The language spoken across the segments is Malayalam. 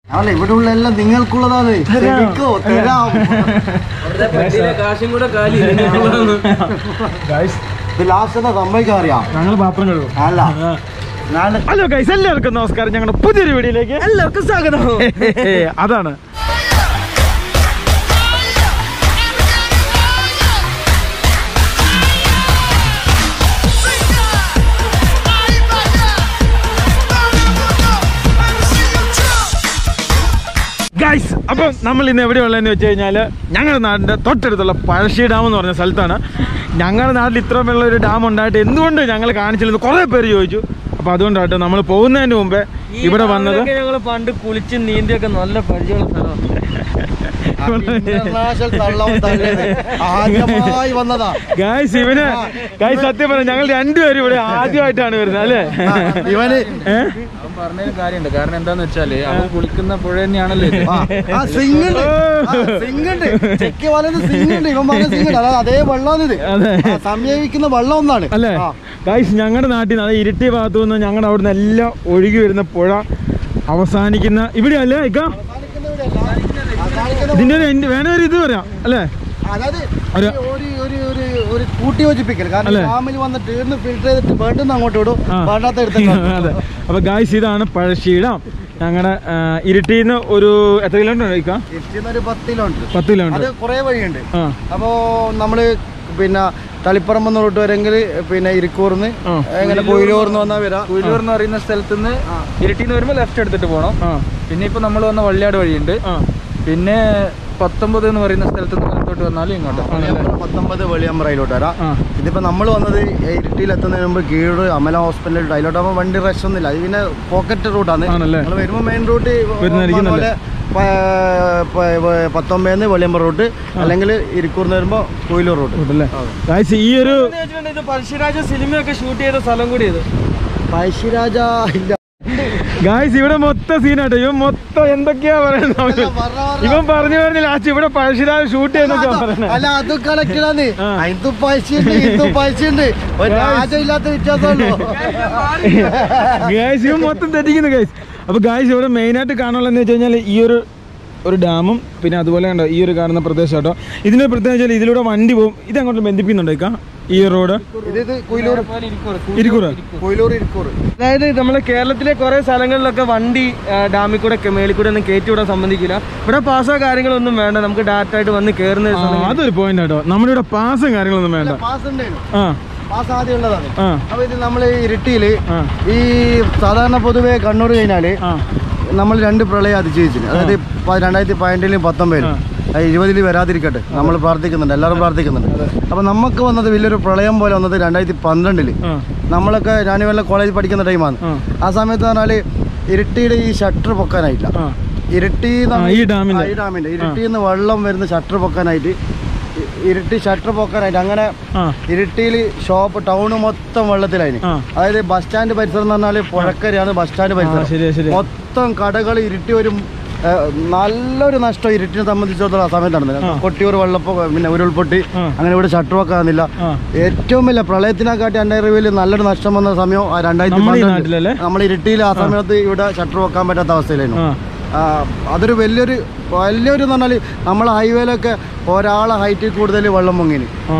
അല്ല ഇവിടെ ഉള്ള എല്ലാം നിങ്ങൾക്കുള്ളതാണ് ശരിക്കോ തരാം അവിടുത്തെ പെട്ടിയിലെ കാശും കൂടെ കാലി ഗൈസ് ഇത് ലാസ്റ്റ് എന്താ സംഭവിക്കാൻ അറിയാം ഞങ്ങൾ പാത്രം കഴുകും അല്ല ഞാൻ ഹലോ ഗൈസ് എല്ലാവർക്കും നമസ്കാരം ഞങ്ങളുടെ പുതിയൊരു വീഡിയോയിലേക്ക് എല്ലാവർക്കും സ്വാഗതം അതാണ് ഗൈസ് അപ്പം നമ്മൾ ഇന്ന് എവിടെയുള്ളതെന്ന് വെച്ച് കഴിഞ്ഞാൽ ഞങ്ങളുടെ നാടിൻ്റെ തൊട്ടടുത്തുള്ള പഴശ്ശി ഡാം എന്ന് പറഞ്ഞ സ്ഥലത്താണ് ഞങ്ങളുടെ നാട്ടിൽ ഇത്രയും വെള്ള ഒരു ഡാം ഉണ്ടായിട്ട് എന്തുകൊണ്ട് ഞങ്ങൾ കാണിച്ചില്ലെന്ന് കുറേ പേര് ചോദിച്ചു അപ്പോൾ അതുകൊണ്ടായിട്ട് നമ്മൾ പോകുന്നതിന് മുമ്പേ ഇവിടെ വന്നത് ഞങ്ങൾ പണ്ട് കുളിച്ച് നീന്തിയൊക്കെ നല്ല പരിചയമുള്ള സ്ഥലമാണ് ഇന്റർനാഷണൽ തള്ളം തള്ളിയത് ആദ്യമായി വന്നതാ ഗായ്സ് ഇവന് ഗായ്സ് സത്യം പറഞ്ഞ ഞങ്ങൾ രണ്ടുപേരും ഇവിടെ ആദ്യമായിട്ടാണ് വരുന്നത് അല്ലേ ഇവന് ഏഹ് അവൻ പറഞ്ഞൊരു കാര്യമുണ്ട് കാരണം എന്താന്ന് വെച്ചാല് അവൻ കുളിക്കുന്ന പുഴ തന്നെയാണല്ലോ ഇത് ആ, ആ സിംഗുണ്ട് സിംഗുണ്ട് ചെക്ക് വലത് സിംഗുണ്ട് ഇവൻ പറഞ്ഞ സിംഗുണ്ട് അതായത് അതേ വെള്ളം ഇത് അതെ. ആ, സംയോജിക്കുന്ന വെള്ളം ഒന്നാണ് അല്ലേ ആ. ഗായ്സ് ഞങ്ങളുടെ നാട്ടിൽ നിന്ന് അതായത് ഇരിട്ടി ഭാഗത്തു നിന്ന് ഞങ്ങളുടെ അവിടുന്ന് എല്ലാം ഒഴുകി വരുന്ന പുഴ അവസാനിക്കുന്ന ഇവിടെ അല്ലേ ഇക്ക ഇതിന്റെ ഒരു end- വേണേ ഒരു ഇത് പറയാം അല്ലേ അതായത് ഒരു- ഈ ഒരു ഒരു ഒരു ഒരു കൂട്ടി യോജിപ്പിക്കൽ കാരണം അല്ലേ? ഫാമിൽ വന്നിട്ട് ഇന്ന് ഫിൽറ്റർ ചെയ്തിട്ട് വേണ്ടുന്ന അങ്ങോട്ട് വിടും ആ. വേണ്ടാത്ത എടുത്തിട്ട് അതെ അപ്പൊ ഗായ്സ് ഇതാണ് പഴശ്ശീടം ഞങ്ങളുടെ ഇരിട്ടിന്ന് ഒരു എത്ര കിലോമീറ്റർ കഴിക്കാം ഒരു പത്ത് കിലോമീറ്റർ പത്ത് അത് കിലോമീറ്റർ കുറേ വഴിയുണ്ട് ആ അപ്പോ നമ്മള് പിന്നെ തളിപ്പറമ്പ് റൂട്ട് വരെങ്കിൽ പിന്നെ ഇരിക്കൂർന്ന് ആ. എങ്ങനെ കൊയിലൂർന്ന് വന്നാൽ വരാം കുയിലൂർ എന്ന് പറയുന്ന സ്ഥലത്ത് നിന്ന് ഇരട്ടിന്ന് വരുമ്പോ ലെഫ്റ്റ് എടുത്തിട്ട് പോകണം ആ പിന്നെ ഇപ്പൊ നമ്മൾ വന്ന വള്ളിയാട് വഴിയുണ്ട് ആ പിന്നെ പത്തൊമ്പത് എന്ന് പറയുന്ന സ്ഥലത്ത് നിന്ന് വലത്തോട്ട് വന്നാലും ഇങ്ങോട്ട് വെളിയമ്പ്ര പത്തൊമ്പത് വെളിയമ്പ്രയിലോട്ട് വരാം ആ ഇതിപ്പോ നമ്മൾ വന്നത് ഇരിട്ടിയിൽ എത്തുന്നതിന് മുമ്പ് കീഴ് അമല ഹോസ്പിറ്റലിൽ അതിലോട്ട് ആകുമ്പോൾ വണ്ടി റഷ് ഒന്നുമില്ല അത് പിന്നെ പോക്കറ്റ് റൂട്ടാണ് ആണല്ലേ? നമ്മൾ വരുമ്പോൾ മെയിൻ റൂട്ട് വരുന്നതായിരിക്കും പോലെ പത്തൊമ്പതിന്ന് വെളിയമ്പ്ര റൂട്ട് അല്ലെങ്കിൽ ഇരിക്കൂർന്ന് വരുമ്പോൾ കൊയിലൂർ റൂട്ട് കൂട്ടല്ലേ ഗായ്സ് ഈ ഒരു ഇത് പഴശ്ശിരാജ സിനിമയൊക്കെ ഷൂട്ട് ചെയ്ത സ്ഥലം കൂടി ഇത് പഴശ്ശിരാജ ഇല്ല ഗായ്സ് ഇവിടെ മൊത്തം സീനാട്ടോ ഇവൻ മൊത്തം എന്തൊക്കെയാ പറയുന്നത് അല്ല, പറഞ്ഞ പറഞ്ഞ- ഇവൻ പറഞ്ഞു പറഞ്ഞു ലാസ്റ്റ് ഇവിടെ പഴശ്ശിരാജ് ഷൂട്ട് ചെയ്യുന്നൊക്കെ പറയണേ അല്ല അത് കണക്കിലാണ് ആ. ഇത് പൈസയുണ്ട് ഇത് പൈസയുണ്ട് ഒരു രാജമില്ലാത്ത വ്യത്യാസമുള്ളൂ ഗായ്സ് ഇവൻ മൊത്തം തെറ്റിക്കുന്നു ഗായ്സ് അപ്പൊ ഗായ്സ് ഇവിടെ മെയിൻ ആയിട്ട് കാണുള്ളതെന്ന് വെച്ച് കഴിഞ്ഞാൽ ഈ ഒരു ഒരു ഡാമും പിന്നെ അതുപോലെ കണ്ടോ ഈ ഒരു കാണുന്ന പ്രദേശം കേട്ടോ ഇതിന്റെ പ്രത്യേകത വെച്ചാൽ ഇതിലൂടെ വണ്ടി പോകും ഇത് അങ്ങോട്ട് ബന്ധിപ്പിക്കുന്നുണ്ടോ ഇക്ക? ഈ റോഡ് ഇത് ഇത് കുയിലൂർ ഇരിക്കൂറ കുയിലൂർ ഇരിക്കൂർ അതായത് നമ്മളെ കേരളത്തിലെ കുറെ സ്ഥലങ്ങളിലൊക്കെ വണ്ടി ആ, ഡാമിൽ കൂടെ ഒക്കെ മേളിൽ കൂടെ ഒന്നും കയറ്റി വിടാൻ സംബന്ധിക്കില്ല ഇവിടെ പാസോ കാര്യങ്ങളൊന്നും വേണ്ട നമുക്ക് ഡയറക്റ്റ് ആയിട്ട് വന്ന് കയറുന്ന ഒരു സ്ഥലം. അതൊരു പോയിന്റ് കേട്ടോ നമ്മുടെ ഇവിടെ പാസും കാര്യങ്ങളൊന്നും വേണ്ട പാസ് ഉണ്ടായിരുന്നു ആ പാസ് ആദ്യം ഉള്ളതാണ് ആ അപ്പൊ ഇത് നമ്മൾ ഇരുട്ടിയില് ആ ഈ സാധാരണ പൊതുവെ കണ്ണൂർ കഴിഞ്ഞാല് ആ നമ്മൾ രണ്ട് പ്രളയം അതിജീവിച്ചിന് അതായത് പ- രണ്ടായിരത്തി പതിനെട്ടിലും പത്തൊമ്പതിലും അത് ഇരുപതിൽ വരാതിരിക്കട്ടെ നമ്മൾ പ്രാർത്ഥിക്കുന്നുണ്ട് എല്ലാവരും പ്രാർത്ഥിക്കുന്നുണ്ട് അപ്പൊ നമുക്ക് വന്നത് വലിയൊരു പ്രളയം പോലെ വന്നത് രണ്ടായിരത്തി പന്ത്രണ്ടില് ആ നമ്മളൊക്കെ ഞാനുവല്ല കോളേജിൽ പഠിക്കുന്ന ടൈമാണ് ആ. ആ സമയത്ത് പറഞ്ഞാല് ഇരിട്ടിയുടെ ഈ ഷട്ടർ പൊക്കാനായില്ല ആ ഇരിട്ടി ആ, ഈ ഡാമിന്റെ. ഈ ഡാമിന്റെ ഇരിട്ടിയിൽ നിന്ന് വെള്ളം വരുന്ന ഷട്ടർ പൊക്കാനായിട്ട് ഇ- ഇരിട്ടി ഷട്ടർ പൊക്കാനായിട്ട് അങ്ങനെ ആ ഇരിട്ടിയിൽ ഷോപ്പ് ടൗൺ മൊത്തം വെള്ളത്തിലായിന് ആ. അതായത് ബസ് സ്റ്റാൻഡ് പരിസരം എന്ന് പറഞ്ഞാൽ പുഴക്കരയാണ് ബസ് സ്റ്റാൻഡ് ആ, പരിസരം ശരിയാ ശരിയാ മൊത്തം കടകൾ ഇരുട്ടി ഒരു ഏ, നല്ലൊരു നഷ്ടം ഇരുട്ടിനെ സംബന്ധിച്ചിടത്തോളം ആ സമയത്ത് നടന്നത് ആ. കൊട്ടിയൂർ വെള്ളപ്പൊ പിന്നെ ഉരുൾപൊട്ടി ആ. അങ്ങനെ ഇവിടെ ഷട്ടർ വെക്കാന്നില്ല ആ ഏറ്റവും വലിയ പ്രളയത്തിനെക്കാട്ടി എൻ്റെ അറിവിൽ നല്ലൊരു നഷ്ടം വന്ന സമയം ആ രണ്ടായിരത്തി നമ്മുടെ ഈ പന്ത്രണ്ട് നാട്ടിലല്ലേ നമ്മൾ ഇരുട്ടിയിൽ ആ സമയത്ത് ഇവിടെ ഷട്ടർ വെക്കാൻ പറ്റാത്ത അവസ്ഥയിലായിരുന്നു ആ ആ, അതൊരു വലിയൊരു വലിയൊരു എന്ന് പറഞ്ഞാൽ നമ്മളെ ഹൈവേയിലൊക്കെ ഒരാളെ ഹൈറ്റിൽ കൂടുതൽ വെള്ളം പൊങ്ങിന് ആ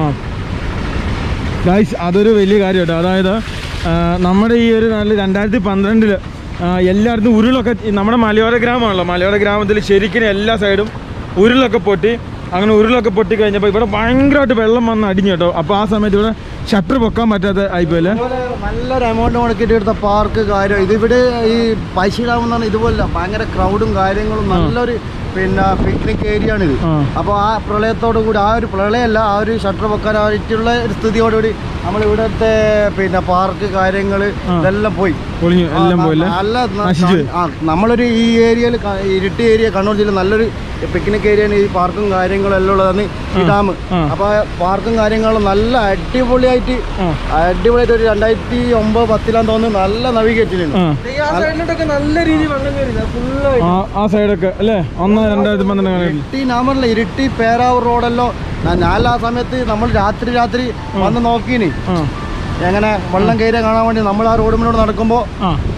ഗൈസ് അതൊരു വലിയ കാര്യം കേട്ടോ അതായത് ആ, നമ്മുടെ ഈ ഒരു നാട്ടിൽ രണ്ടായിരത്തി പന്ത്രണ്ടില് എല്ലായിടത്തും ഉരുളൊക്കെ ഈ നമ്മുടെ മലയോര ഗ്രാമമാണല്ലോ മലയോര ഗ്രാമത്തിൽ ശരിക്കും എല്ലാ സൈഡും ഉരുളൊക്കെ പൊട്ടി അങ്ങനെ ഉരുളൊക്കെ പൊട്ടി കഴിഞ്ഞപ്പോൾ ഇവിടെ ഭയങ്കരമായിട്ട് വെള്ളം വന്ന് അടിഞ്ഞു കേട്ടോ അപ്പോൾ ആ സമയത്ത് ഇവിടെ ഷട്ടർ പൊക്കാൻ പറ്റാത്ത ആയിപ്പോലെ ഇതുപോലെ നല്ലൊരു എമൗണ്ട് മുടക്കിയിട്ട് എടുത്ത പാർക്ക് കാര്യം ഇതിവിടെ ഈ പൈസ ഇടാമെന്നാണ് ഇതുപോലെ ഭയങ്കര ക്രൗഡും കാര്യങ്ങളും നല്ലൊരു പിന്നെ പിക്നിക് ഏരിയ ആണ് ഇത് ആ അപ്പോൾ ആ പ്രളയത്തോടു കൂടി ആ ഒരു പ്രളയമല്ല ആ ഒരു ഷട്ടർ വെക്കാനായിട്ടുള്ള ഒരു സ്ഥിതിയോടുകൂടി നമ്മൾ ഇവിടുത്തെ പിന്നെ പാർക്ക് കാര്യങ്ങൾ ആ. ഇതെല്ലാം പോയി പൊളിഞ്ഞു എല്ലാം ആ, പോയില്ലേ നല്ല ന- നശിച്ചു പോയി. ആ, നമ്മളൊരു ഈ ഏരിയയിൽ ഇരുട്ടി ഏരിയ കണ്ണൂർ ജില്ല നല്ലൊരു പിക്നിക് ഏരിയയാണ് ഈ പാർക്കും കാര്യങ്ങളും എല്ലാം ഉള്ളതാണ് ഈ ആ. ഡാം ആ. അപ്പോൾ പാർക്കും കാര്യങ്ങളും നല്ല അടിപൊളിയായിട്ട് ആ അടിപൊളിയായിട്ട് ഒരു രണ്ടായിരത്തി ഒമ്പത് പത്തിലാന്ന് തോന്നുന്നു നല്ല നവീകരിച്ചിട്ടുണ്ട് ആ ആ സൈഡിലോട്ടൊക്കെ നല്ല രീതിയിൽ വെള്ളം കയറില്ല ഫുള്ളായിട്ട് ആ ആ സൈഡൊക്കെ അല്ലേ ഒന്ന് രണ്ടായിരത്തി പന്ത്രണ്ട് കാലഘട്ടത്തിൽ ഇരുട്ടി ഞാൻ പറഞ്ഞില്ല ഇരുട്ടി പേരാവൂർ റോഡല്ലോ ഞാൻ ഞാൻ ആ സമയത്ത് നമ്മൾ രാത്രി രാത്രി വന്ന് നോക്കീനി ആ എങ്ങനെ വെള്ളം കയറിയ കാണാൻ വേണ്ടി നമ്മൾ ആ റോഡ് മുന്നോട്ട് നടക്കുമ്പോൾ ആ ഈ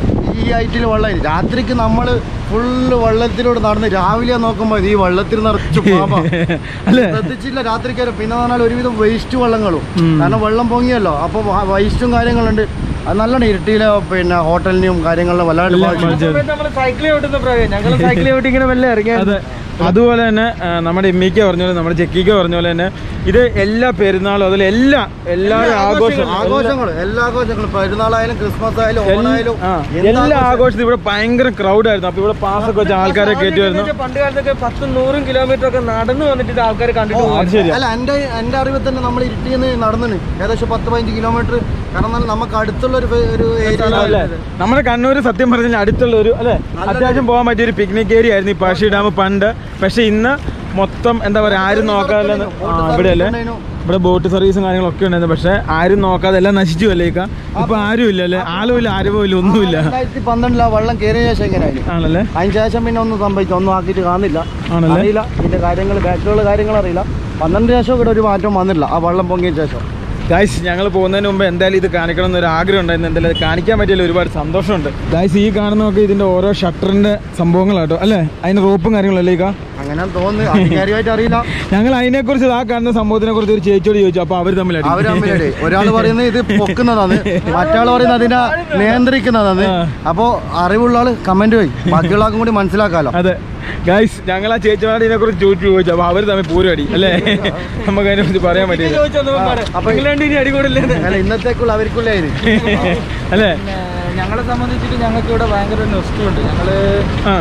ഈ ഹൈറ്റിൽ വെള്ളം രാത്രിക്ക് നമ്മൾ ഫുള്ള് വെള്ളത്തിലൂടെ നടന്ന് രാവിലെ നോക്കുമ്പോൾ ഈ വെള്ളത്തിൽ നിറച്ച് പാമ്പാ അല്ലേ ശ്രദ്ധിച്ചില്ല രാത്രിക്കാരും പിന്നെ പറഞ്ഞാൽ ഒരുവിധം വേസ്റ്റ് വെള്ളങ്ങളും കാരണം വെള്ളം പൊങ്ങിയല്ലോ അപ്പോൾ വേസ്റ്റും കാര്യങ്ങളുണ്ട് അത് നല്ലോണം ഇരുട്ടിയിലെ പിന്നെ ഹോട്ടലിനെയും കാര്യങ്ങളിലും വല്ലാണ്ട് ബാധിച്ചു നമ്മൾ സൈക്കിൾ ചവിട്ടുന്ന പ്രയോഗം ഞങ്ങൾ സൈക്കിൾ ചവിട്ടി ഇങ്ങനെ വെള്ളം ഇറങ്ങിയ അതെ അതുപോലെ തന്നെ ആ, നമ്മുടെ എമ്മിക്ക പറഞ്ഞ പോലെ നമ്മുടെ ചെക്കിക്ക പറഞ്ഞ പോലെ തന്നെ ഇത് എല്ലാ പെരുന്നാളും അതിൽ എല്ലാ എല്ലാവരും ആഘോഷം ആഘോഷങ്ങൾ എല്ലാ ആഘോഷങ്ങളും പെരുന്നാളായാലും ക്രിസ്മസ് ആയാലും ഓണായാലും ആ, എന്ത് എല്ലാ ആഘോഷം- ആഘോഷത്തിലും ഇവിടെ ഭയങ്കര ക്രൗഡ് ആയിരുന്നു അപ്പൊ ഇവിടെ പാസ്സൊക്കെ വെച്ച് ആൾക്കാരെ കയറ്റി വരുന്നു പണ്ട് കാലത്തൊക്കെ പത്തും നൂറും കിലോമീറ്റർ ഒക്കെ നടന്നു വന്നിട്ട് ഇത് ആൾക്കാർ കണ്ടിട്ട് ഓ, പോകും അത് ശരിയാ അല്ല എൻ്റെ എൻ്റെ അറിവിൽ തന്നെ നമ്മൾ ഇരുട്ടിന്ന് നടന്നിന് ഏകദേശം പത്ത് പതിനഞ്ച് കിലോമീറ്റർ കാരണം എന്നാൽ നമുക്ക് അടുത്തുള്ള ഒരു ഫെ- ഒരു അല്ലേ ഏരിയ നമ്മുടെ കണ്ണൂര് സത്യം പറഞ്ഞാൽ അടുത്തുള്ള ഒരു അല്ലെ അത്യാവശ്യം പോകാൻ പറ്റിയ ഒരു പിക്നിക് ഏരിയ ആയിരുന്നു ഈ പഴശ്ശി ഡാം പണ്ട് പക്ഷെ ഇന്ന് മൊത്തം എന്താ പറയാ ആരും നോക്കാതെ ഇവിടെ അല്ലേ ഇവിടെ ബോട്ട് സർവീസും കാര്യങ്ങളൊക്കെ ഉണ്ടായിരുന്നു പക്ഷെ ആരും നോക്കാതെ എല്ലാം നശിച്ചു അല്ലേക്ക ഇപ്പൊ ആരും ഇല്ല അല്ലേ ആളും ഇല്ല ആരവോ ഇല്ല ഒന്നുമില്ല രണ്ടായിരത്തി പന്ത്രണ്ടിൽ ആ വെള്ളം കയറിയ ശേഷം എങ്ങനെയായിരുന്നു ആണല്ലേ അതിന് ശേഷം പിന്നെ ഒന്നും സംഭവിച്ചു ഒന്നും ആക്കിയിട്ട് കാണുന്നില്ല ആണല്ലേ? അറിയില്ല ഇതിന്റെ കാര്യങ്ങൾ ബാക്കിലുള്ള കാര്യങ്ങൾ അറിയില്ല പന്ത്രണ്ട് ശേഷം ഇവിടെ ഒരു മാറ്റം വന്നില്ല ആ വെള്ളം പൊങ്ങിയ ശേഷം ഗായ്സ് ഞങ്ങൾ പോകുന്നതിന് മുമ്പ് എന്തായാലും ഇത് കാണിക്കണം എന്നൊരു ആഗ്രഹം ഉണ്ടായിരുന്നു എന്തായാലും അത് കാണിക്കാൻ പറ്റിയതിൽ ഒരുപാട് സന്തോഷമുണ്ട് ഗായ്സ് ഈ കാണുന്നതൊക്കെ ഇതിന്റെ ഓരോ ഷട്ടറിന്റെ സംഭവങ്ങളാട്ടോ അല്ലേ അതിന് റോപ്പും കാര്യങ്ങളല്ലേ ഈ അങ്ങനെ തോന്നുന്നു ആധികാരികമായിട്ട് അറിയില്ല ഞങ്ങൾ അതിനെക്കുറിച്ച് ആ കാണുന്ന സംഭവത്തിനെ കുറിച്ച് ഒരു ചേച്ചിയോട് ചോദിച്ചു അപ്പൊ അവർ തമ്മിൽ അവർ തമ്മിലേ ഒരാൾ പറയുന്നത് ഇത് പൊക്കുന്നതാണ് മറ്റാൾ പറയുന്നത് അതിനെ നിയന്ത്രിക്കുന്നതാണ് അപ്പോ അറിവുള്ള ആള് കമന്റ് പോയി ബാക്കിയുള്ള ആൾക്കും കൂടി മനസ്സിലാക്കാലോ അതെ ഗൈസ് ഞങ്ങൾ ആ ചേച്ചിമാരുടെ ഇതിനെ കുറിച്ച് ചോദിച്ചു ചോദിച്ചു അപ്പൊ അവർ തമ്മിൽ പൂരടി അല്ലേ നമുക്ക് അതിനെ കുറിച്ച് പറയാൻ പറ്റില്ല അപ്പൊ ഇംഗ്ലണ്ട് ഇനി അടികൂടില്ലേ അല്ല ഇന്നത്തേക്കുള്ള അവർക്കുള്ള ഇത് അല്ലേ ഞങ്ങളെ സംബന്ധിച്ചിട്ട് ഞങ്ങൾക്ക് ഇവിടെ ഭയങ്കര ഉണ്ട് ഞങ്ങള് ആ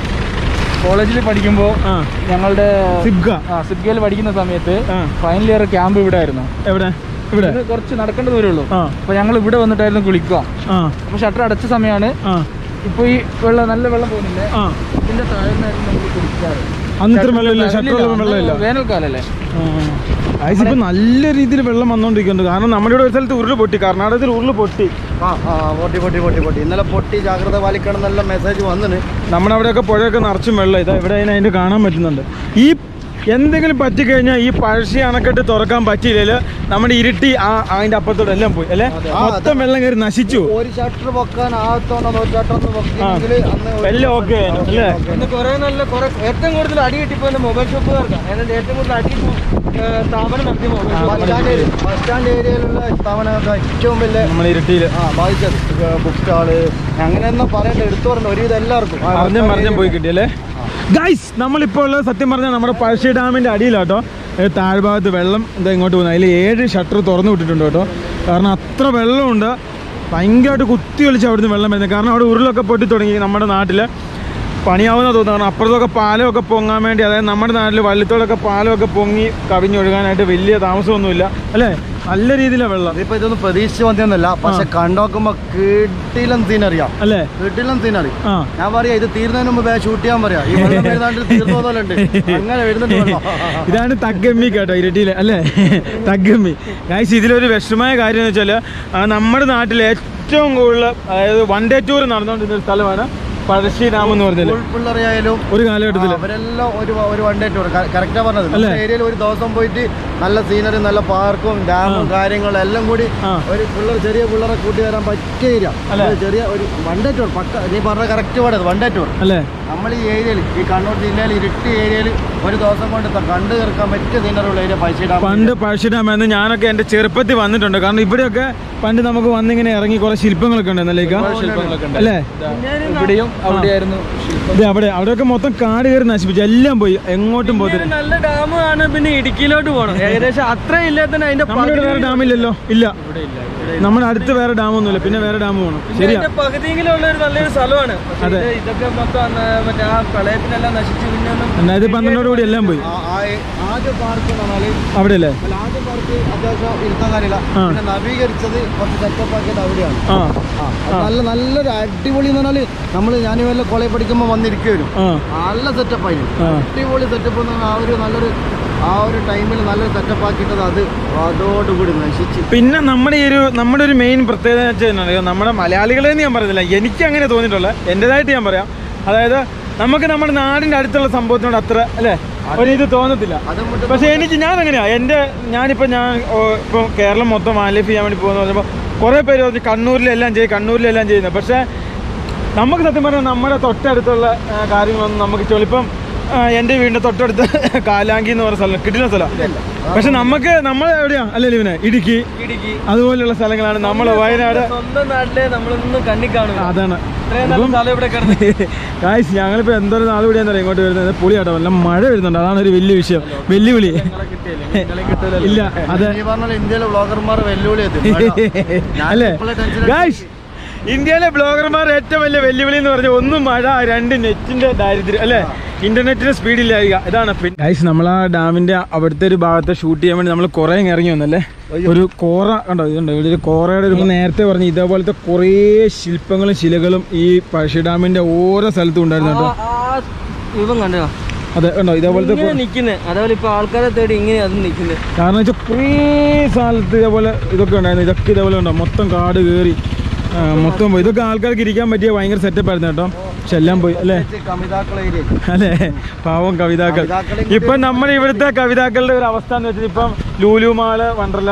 കോളേജിൽ പഠിക്കുമ്പോൾ ആ ഞങ്ങളുടെ സിബ്ഗ സിദ്ഗയിൽ പഠിക്കുന്ന സമയത്ത് ആ ഫൈനൽ ഇയർ ക്യാമ്പ് ഇവിടെ ആയിരുന്നു എവിടെ ഇവിടെ ഇത് കുറച്ച് നടക്കേണ്ട ദൂരേ ഉള്ളൂ ആ അപ്പൊ ഞങ്ങൾ ഇവിടെ വന്നിട്ടായിരുന്നു കുളിക്കുക ആ അപ്പൊ ഷട്ടർ അടച്ച സമയമാണ് ആ ഇപ്പൊ ഈ വെള്ളം നല്ല വെള്ളം പോകുന്നില്ലേ ആ ഇതിന്റെ താഴ്ന്നായിരുന്നു നമ്മൾ കുളിക്കാറ് അന്ന് ഇത്ര വെള്ളമില്ല ഷട്ടർ ഇല്ലില്ല, വെള്ളമില്ല അന്ന് വേനൽക്കാലല്ലേ ഐസ് ഇപ്പൊ നല്ല രീതിയിൽ വെള്ളം വന്നോണ്ടിരിക്കുന്നുണ്ട് കാരണം നമ്മുടെ ഇവിടെ ഒരു സ്ഥലത്ത് ഉരുള് പൊട്ടി കർണാടകത്തിൽ ഉരുള് പൊട്ടി ആ ആ പൊട്ടി പൊട്ടി പൊട്ടി പൊട്ടി ഇന്നലെ പൊട്ടി ജാഗ്രത പാലിക്കണം എന്നുള്ള മെസ്സേജ് വന്നിന് നമ്മുടെ അവിടെയൊക്കെ പുഴയൊക്കെ നിറച്ചും വെള്ളം ഇതാ ഇവിടെ അതിന് അതിന്റെ കാണാൻ പറ്റുന്നുണ്ട് ഈ എന്തെങ്കിലും പറ്റിക്കഴിഞ്ഞാൽ ഈ പഴശ്ശി അണക്കെട്ട് തുറക്കാൻ പറ്റിയില്ലെങ്കിൽ നമ്മുടെ ഇരുട്ടി ആ അതിന്റെ അപ്പുറത്തോടെ എല്ലാം പോയി അല്ലേ മൊത്തം വെള്ളം കയറി നശിച്ചു ഒരു ഷട്ടർ പൊക്കാൻ ആകത്തോണോ ഒരു ഷട്ടർ പൊക്കിയെങ്കിൽ അന്ന് ഒരു- എല്ലാം ഓക്കെ അല്ലേ ഇന്ന് കുറെ നല്ല കുറെ ഏറ്റവും കൂടുതൽ അടി കിട്ടിപ്പോകുന്ന മൊബൈൽ ഷോപ്പുകാർക്കാണ് ഏതാണ്ട് ഏറ്റവും കൂടുതൽ അടി ഏഹ്, സ്ഥാപനം നടത്തിയ mobile bus shop stand area- bus stand ഏരിയയിലുള്ള സ്ഥാപനങ്ങൾക്ക് ഏറ്റവും വലിയ നമ്മുടെ ഇരുട്ടിയിൽ ആ ബാധിച്ചത് ബുക്ക് സ്റ്റാള് അങ്ങനെ ഒന്നും പറയണ്ട എടുത്തു പറഞ്ഞു ഒരുവിധം എല്ലാവർക്കും ആ, പറഞ്ഞും പറഞ്ഞും പോയി കിട്ടിയല്ലേ ഗൈസ് നമ്മളിപ്പോൾ ഉള്ളത് സത്യം പറഞ്ഞാൽ നമ്മുടെ പഴശ്ശി ഡാമിൻ്റെ അടിയിലാട്ടോ ഏ, താഴ്ഭാഗത്ത് വെള്ളം എന്താ ഇങ്ങോട്ട് പോകുന്നത് അതിൽ ഏഴ് ഷട്ടർ തുറന്നു വിട്ടിട്ടുണ്ട് കേട്ടോ കാരണം അത്ര വെള്ളമുണ്ട് ഭയങ്കരമായിട്ട് കുത്തി ഒളിച്ച് അവിടുന്ന് വെള്ളം വരുന്നത് കാരണം അവിടെ ഉരുളൊക്കെ പൊട്ടി തുടങ്ങി നമ്മുടെ നാട്ടിൽ പണിയാവുന്ന തോന്നുന്നു കാരണം അപ്പുറത്തൊക്കെ പാലമൊക്കെ പൊങ്ങാൻ വേണ്ടി അതായത് നമ്മുടെ നാട്ടിൽ വള്ളത്തോടൊക്കെ പാലമൊക്കെ പൊങ്ങി കവിഞ്ഞൊഴുകാനായിട്ട് വലിയ താമസമൊന്നുമില്ല അല്ലേ നല്ല രീതിയിലാണ് വെള്ളം ഇതിപ്പോ ഇതൊന്നും പ്രതീക്ഷിച്ച് വന്നൊന്നുമല്ല പക്ഷെ കണ്ടോക്കുമ്പോ കിട്ടിലും സീനറിയാം അല്ലേ കിട്ടിലും സീനറി ആ ഞാൻ പറയാ ഇത് തീർന്നതിന് മുമ്പ് വേ ഷൂട്ട് ചെയ്യാൻ പറയാ ഈ വെള്ളം വരുന്നാണ്ട് തീർന്നു പോകുന്നുണ്ട് അങ്ങനെ വരുന്നുണ്ട് വെള്ളം. ഇതാണ് തഗ്ഗമ്മി കേട്ടോ ഇരട്ടിയിലെ അല്ലേ തഗ്ഗമ്മി ഗൈസ് ഇതിലൊരു വിഷമമായ കാര്യം എന്ന് വെച്ചാൽ നമ്മുടെ നാട്ടിൽ ഏറ്റവും കൂടുതൽ അതായത് വൺ ഡേ ടൂർ നടന്നുകൊണ്ടിരുന്ന ഒരു സ്ഥലമാണ് പഴശ്ശി ഡാം എന്ന് പറഞ്ഞത് സ്കൂൾ പിള്ളേരായാലും ഒരു കാലഘട്ടത്തിൽ അവരെല്ലാം ഒരു ഒരു വൺ ഡേ ടൂർ കറക്റ്റാ പറഞ്ഞത് അല്ലേ? നമ്മുടെ ഏരിയയിൽ ഒരു ദിവസം പോയിട്ട് നല്ല സീനറി നല്ല പാർക്കും ഡാമും കാര്യങ്ങളും എല്ലാം കൂടി ആ. ഒരു പിള്ളേർ ചെറിയ പിള്ളേരെ കൂട്ടി വരാൻ പറ്റിയ ഏരിയ അല്ലേ? ഒരു ചെറിയ ഒരു വൺ ഡേ ടൂർ പക്ക നീ പറഞ്ഞ കറക്റ്റ് പാടത് വൺ ഡേ ടൂർ അല്ലേ നമ്മൾ ഈ ഏരിയയിൽ ഈ കണ്ണൂർ ജില്ലയിൽ ഇരുട്ടി ഏരിയയിൽ ഒരു ദിവസം കൊണ്ട് ത- കണ്ടു തീർക്കാൻ പറ്റിയ സീനറിയുള്ള ഏരിയ പൈസ പണ്ട് പഴശ്ശി ഡാം എന്ന് ഞാനൊക്കെ എൻ്റെ ചെറുപ്പത്തിൽ വന്നിട്ടുണ്ട് കാരണം ഇവിടെയൊക്കെ പണ്ട് നമുക്ക് വന്നിങ്ങനെ ഇറങ്ങി കുറെ ശില്പങ്ങളൊക്കെ ഉണ്ടായിരുന്നല്ലേ ശില്പങ്ങളൊക്കെ ഉണ്ട്. അല്ലേ ഇവിടെയും അവിടെയായിരുന്നു ഇത് അവിടെ അവിടെയൊക്കെ മൊത്തം കാട് കയറി നശിപ്പിച്ചു എല്ലാം പോയി എങ്ങോട്ടും പോകത്തില്ല നല്ല ഡാമാണ് പിന്നെ ഇടുക്കിയിലോട്ട് പോകണം ഏകദേശം അത്ര ഇല്ലാത്തന്നെ അതിന്റെ നമ്മുടെ ഇവിടെ വേറെ ഡാമില്ലല്ലോ ഇല്ല നമ്മുടെ അടുത്ത് വേറെ ഡാമൊന്നുമില്ല പിന്നെ വേറെ ഡാം പോകണം ശരിയാ അതിന്റെ പകുതിയെങ്കിലുള്ള ഒരു നല്ലൊരു സ്ഥലമാണ് പക്ഷേ അതെ. ഇത് ഇതൊക്കെ മൊത്തം അന്ന് മറ്റേ ആ പ്രളയത്തിനെല്ലാം നശിച്ചു പിന്നെ ഒന്നും രണ്ടായിരത്തി പന്ത്രണ്ടോട് കൂടി എല്ലാം പോയി ആദ്യ പാർക്ക് എന്ന് പറഞ്ഞാൽ അവിടെ അല്ലേ അല്ല, ആദ്യ പാർക്ക് അത്യാവശ്യം ഇരുത്താൻ കാര്യമില്ല ആ. പിന്നെ നവീകരിച്ചത് കുറച്ച് സെറ്റപ്പ് ആക്കിയത് അവിടെയാണ് ആ ആ, അത് നല്ല നല്ലൊരു അടിപൊളി എന്ന് പറഞ്ഞാൽ നമ്മൾ ഞാൻ വല്ല കോളേജ് പഠിക്കുമ്പോൾ വന്നിരിക്കുവരും ആ നല്ല സെറ്റപ്പ് ആയിരുന്നു ആ. അടിപൊളി സെറ്റപ്പ് എന്ന് പറഞ്ഞാൽ ആ ഒരു നല്ലൊരു ആ ഒരു ടൈമിൽ നല്ലൊരു സെറ്റപ്പ് ആക്കിയിട്ടത് അത് അതോടുകൂടി നശിച്ച് പിന്നെ നമ്മുടെ ഈ ഒരു നമ്മുടെ ഒരു മെയിൻ പ്രത്യേകത എന്ന് വെച്ചാൽ അറിയോ നമ്മുടെ മലയാളികളെന്ന് ഞാൻ പറയുന്നില്ല എനിക്ക് അങ്ങനെ തോന്നിയിട്ടുള്ള എൻ്റെതായിട്ട് ഞാൻ പറയാം അതായത് നമുക്ക് നമ്മുടെ നാടിൻ്റെ അടുത്തുള്ള സംഭവത്തിനോട് അത്ര അല്ലേ ഒരു ഇത് തോന്നത്തില്ല അത് മുട്ട് പക്ഷേ എനിക്ക് ഞാൻ അങ്ങനെയാ എൻ്റെ ഞാനിപ്പോൾ ഞാൻ ഓ, ഇപ്പോൾ കേരളം മൊത്തം വാൻലൈഫ് ചെയ്യാൻ വേണ്ടി പോകുന്ന പറഞ്ഞപ്പോൾ കുറേ പേര് പറഞ്ഞു കണ്ണൂരിലെല്ലാം ചെയ്യും കണ്ണൂരിലെല്ലാം ചെയ്യുന്നത് പക്ഷേ നമുക്ക് സത്യം പറഞ്ഞാൽ നമ്മുടെ തൊട്ടടുത്തുള്ള ആ, കാര്യങ്ങളൊന്നും നമുക്ക് ചോ- ഇപ്പം ആ, എൻ്റെ വീടിൻ്റെ തൊട്ടടുത്ത് കാലാങ്കി എന്ന് പറയുന്ന സ്ഥലം കിട്ടുന്ന സ്ഥലം പക്ഷെ നമുക്ക് നമ്മൾ എവിടെയാ അല്ലേ ലിവിനെ ഇടുക്കി ഇടുക്കി അതുപോലെയുള്ള സ്ഥലങ്ങളാണ് നമ്മൾ വയനാട് സ്വന്തം നാട്ടിലെ നമ്മളൊന്നും കണ്ണി കാണും അതാണ് ഇത്രയും നല്ല സ്ഥലം ഇവിടെ കിടന്ന് കായ്സ് ഞങ്ങളിപ്പോൾ എന്തോരം നാൾ കൂടിയാന്ന് അറിയാം ഇങ്ങോട്ട് വരുന്നത് പൊളിയാട്ടോ നല്ല മഴ വരുന്നുണ്ട് അതാണ് ഒരു വലിയ വിഷയം വെല്ലുവിളി ഇല്ല അതെ ഈ പറഞ്ഞ പോലെ ഇന്ത്യയിലെ ബ്ലോഗർമാർ വെല്ലുവിളി എത്തി ഞാൻ അല്ലേ ഇപ്പോഴേ ടെൻഷൻ ഗായ്സ് ഇന്ത്യയിലെ ബ്ലോഗർമാർ ഏറ്റവും വലിയ വെല്ലുവിളി എന്ന് പറഞ്ഞാൽ ഒന്ന് മഴ രണ്ട് നെറ്റിന്റെ ദാരിദ്ര്യം അല്ലേ ഇന്റർനെറ്റിന് സ്പീഡില്ലായിക ഇതാണ് ഗൈസ് നമ്മൾ ആ ഡാമിന്റെ അവിടുത്തെ ഒരു ഭാഗത്തെ ഷൂട്ട് ചെയ്യാൻ വേണ്ടി നമ്മൾ കുറേ അങ്ങ് ഇറങ്ങി വന്നല്ലേ ഒരു കോറ കണ്ടോ ഇതുണ്ടോ ഇവിടെ ഒരു കോറയുടെ ഒരു നേരത്തെ പറഞ്ഞു ഇതേപോലത്തെ കുറേ ശില്പങ്ങളും ശിലകളും ഈ പഴശ്ശി ഡാമിന്റെ ഓരോ സ്ഥലത്തും ഉണ്ടായിരുന്നു കേട്ടോ ആ ഇവൻ കണ്ടോ അതെ കണ്ടോ ഇതേപോലത്തെ ഇങ്ങനെ നിക്കുന്നത് അതേപോലെ ഇപ്പൊ ആൾക്കാരെ തേടി ഇങ്ങനെ അതും നിക്കുന്നത് കാരണം വെച്ചാൽ കുറേ സ്ഥലത്ത് ഇതേപോലെ ഇതൊക്കെ ഉണ്ടായിരുന്നു ഇതൊക്കെ ഇതേപോലെ ഉണ്ടോ മൊത്തം കാട് കയറി ആ, മൊത്തം പോയി ഇതൊക്കെ ആൾക്കാർക്ക് ഇരിക്കാൻ പറ്റിയ ഭയങ്കര സെറ്റപ്പ് ആയിരുന്നു കേട്ടോ പക്ഷെ എല്ലാം പോയി അല്ലേ കമിതാക്കളെ ഏരിയ അല്ലേ പാവം കവിതാക്കൾ കവിതാക്കളെ ഇപ്പം നമ്മുടെ ഇവിടുത്തെ കവിതാക്കളുടെ ഒരു അവസ്ഥ എന്ന് വെച്ചാൽ ഇപ്പം ലൂലു മാള് വണ്ടർല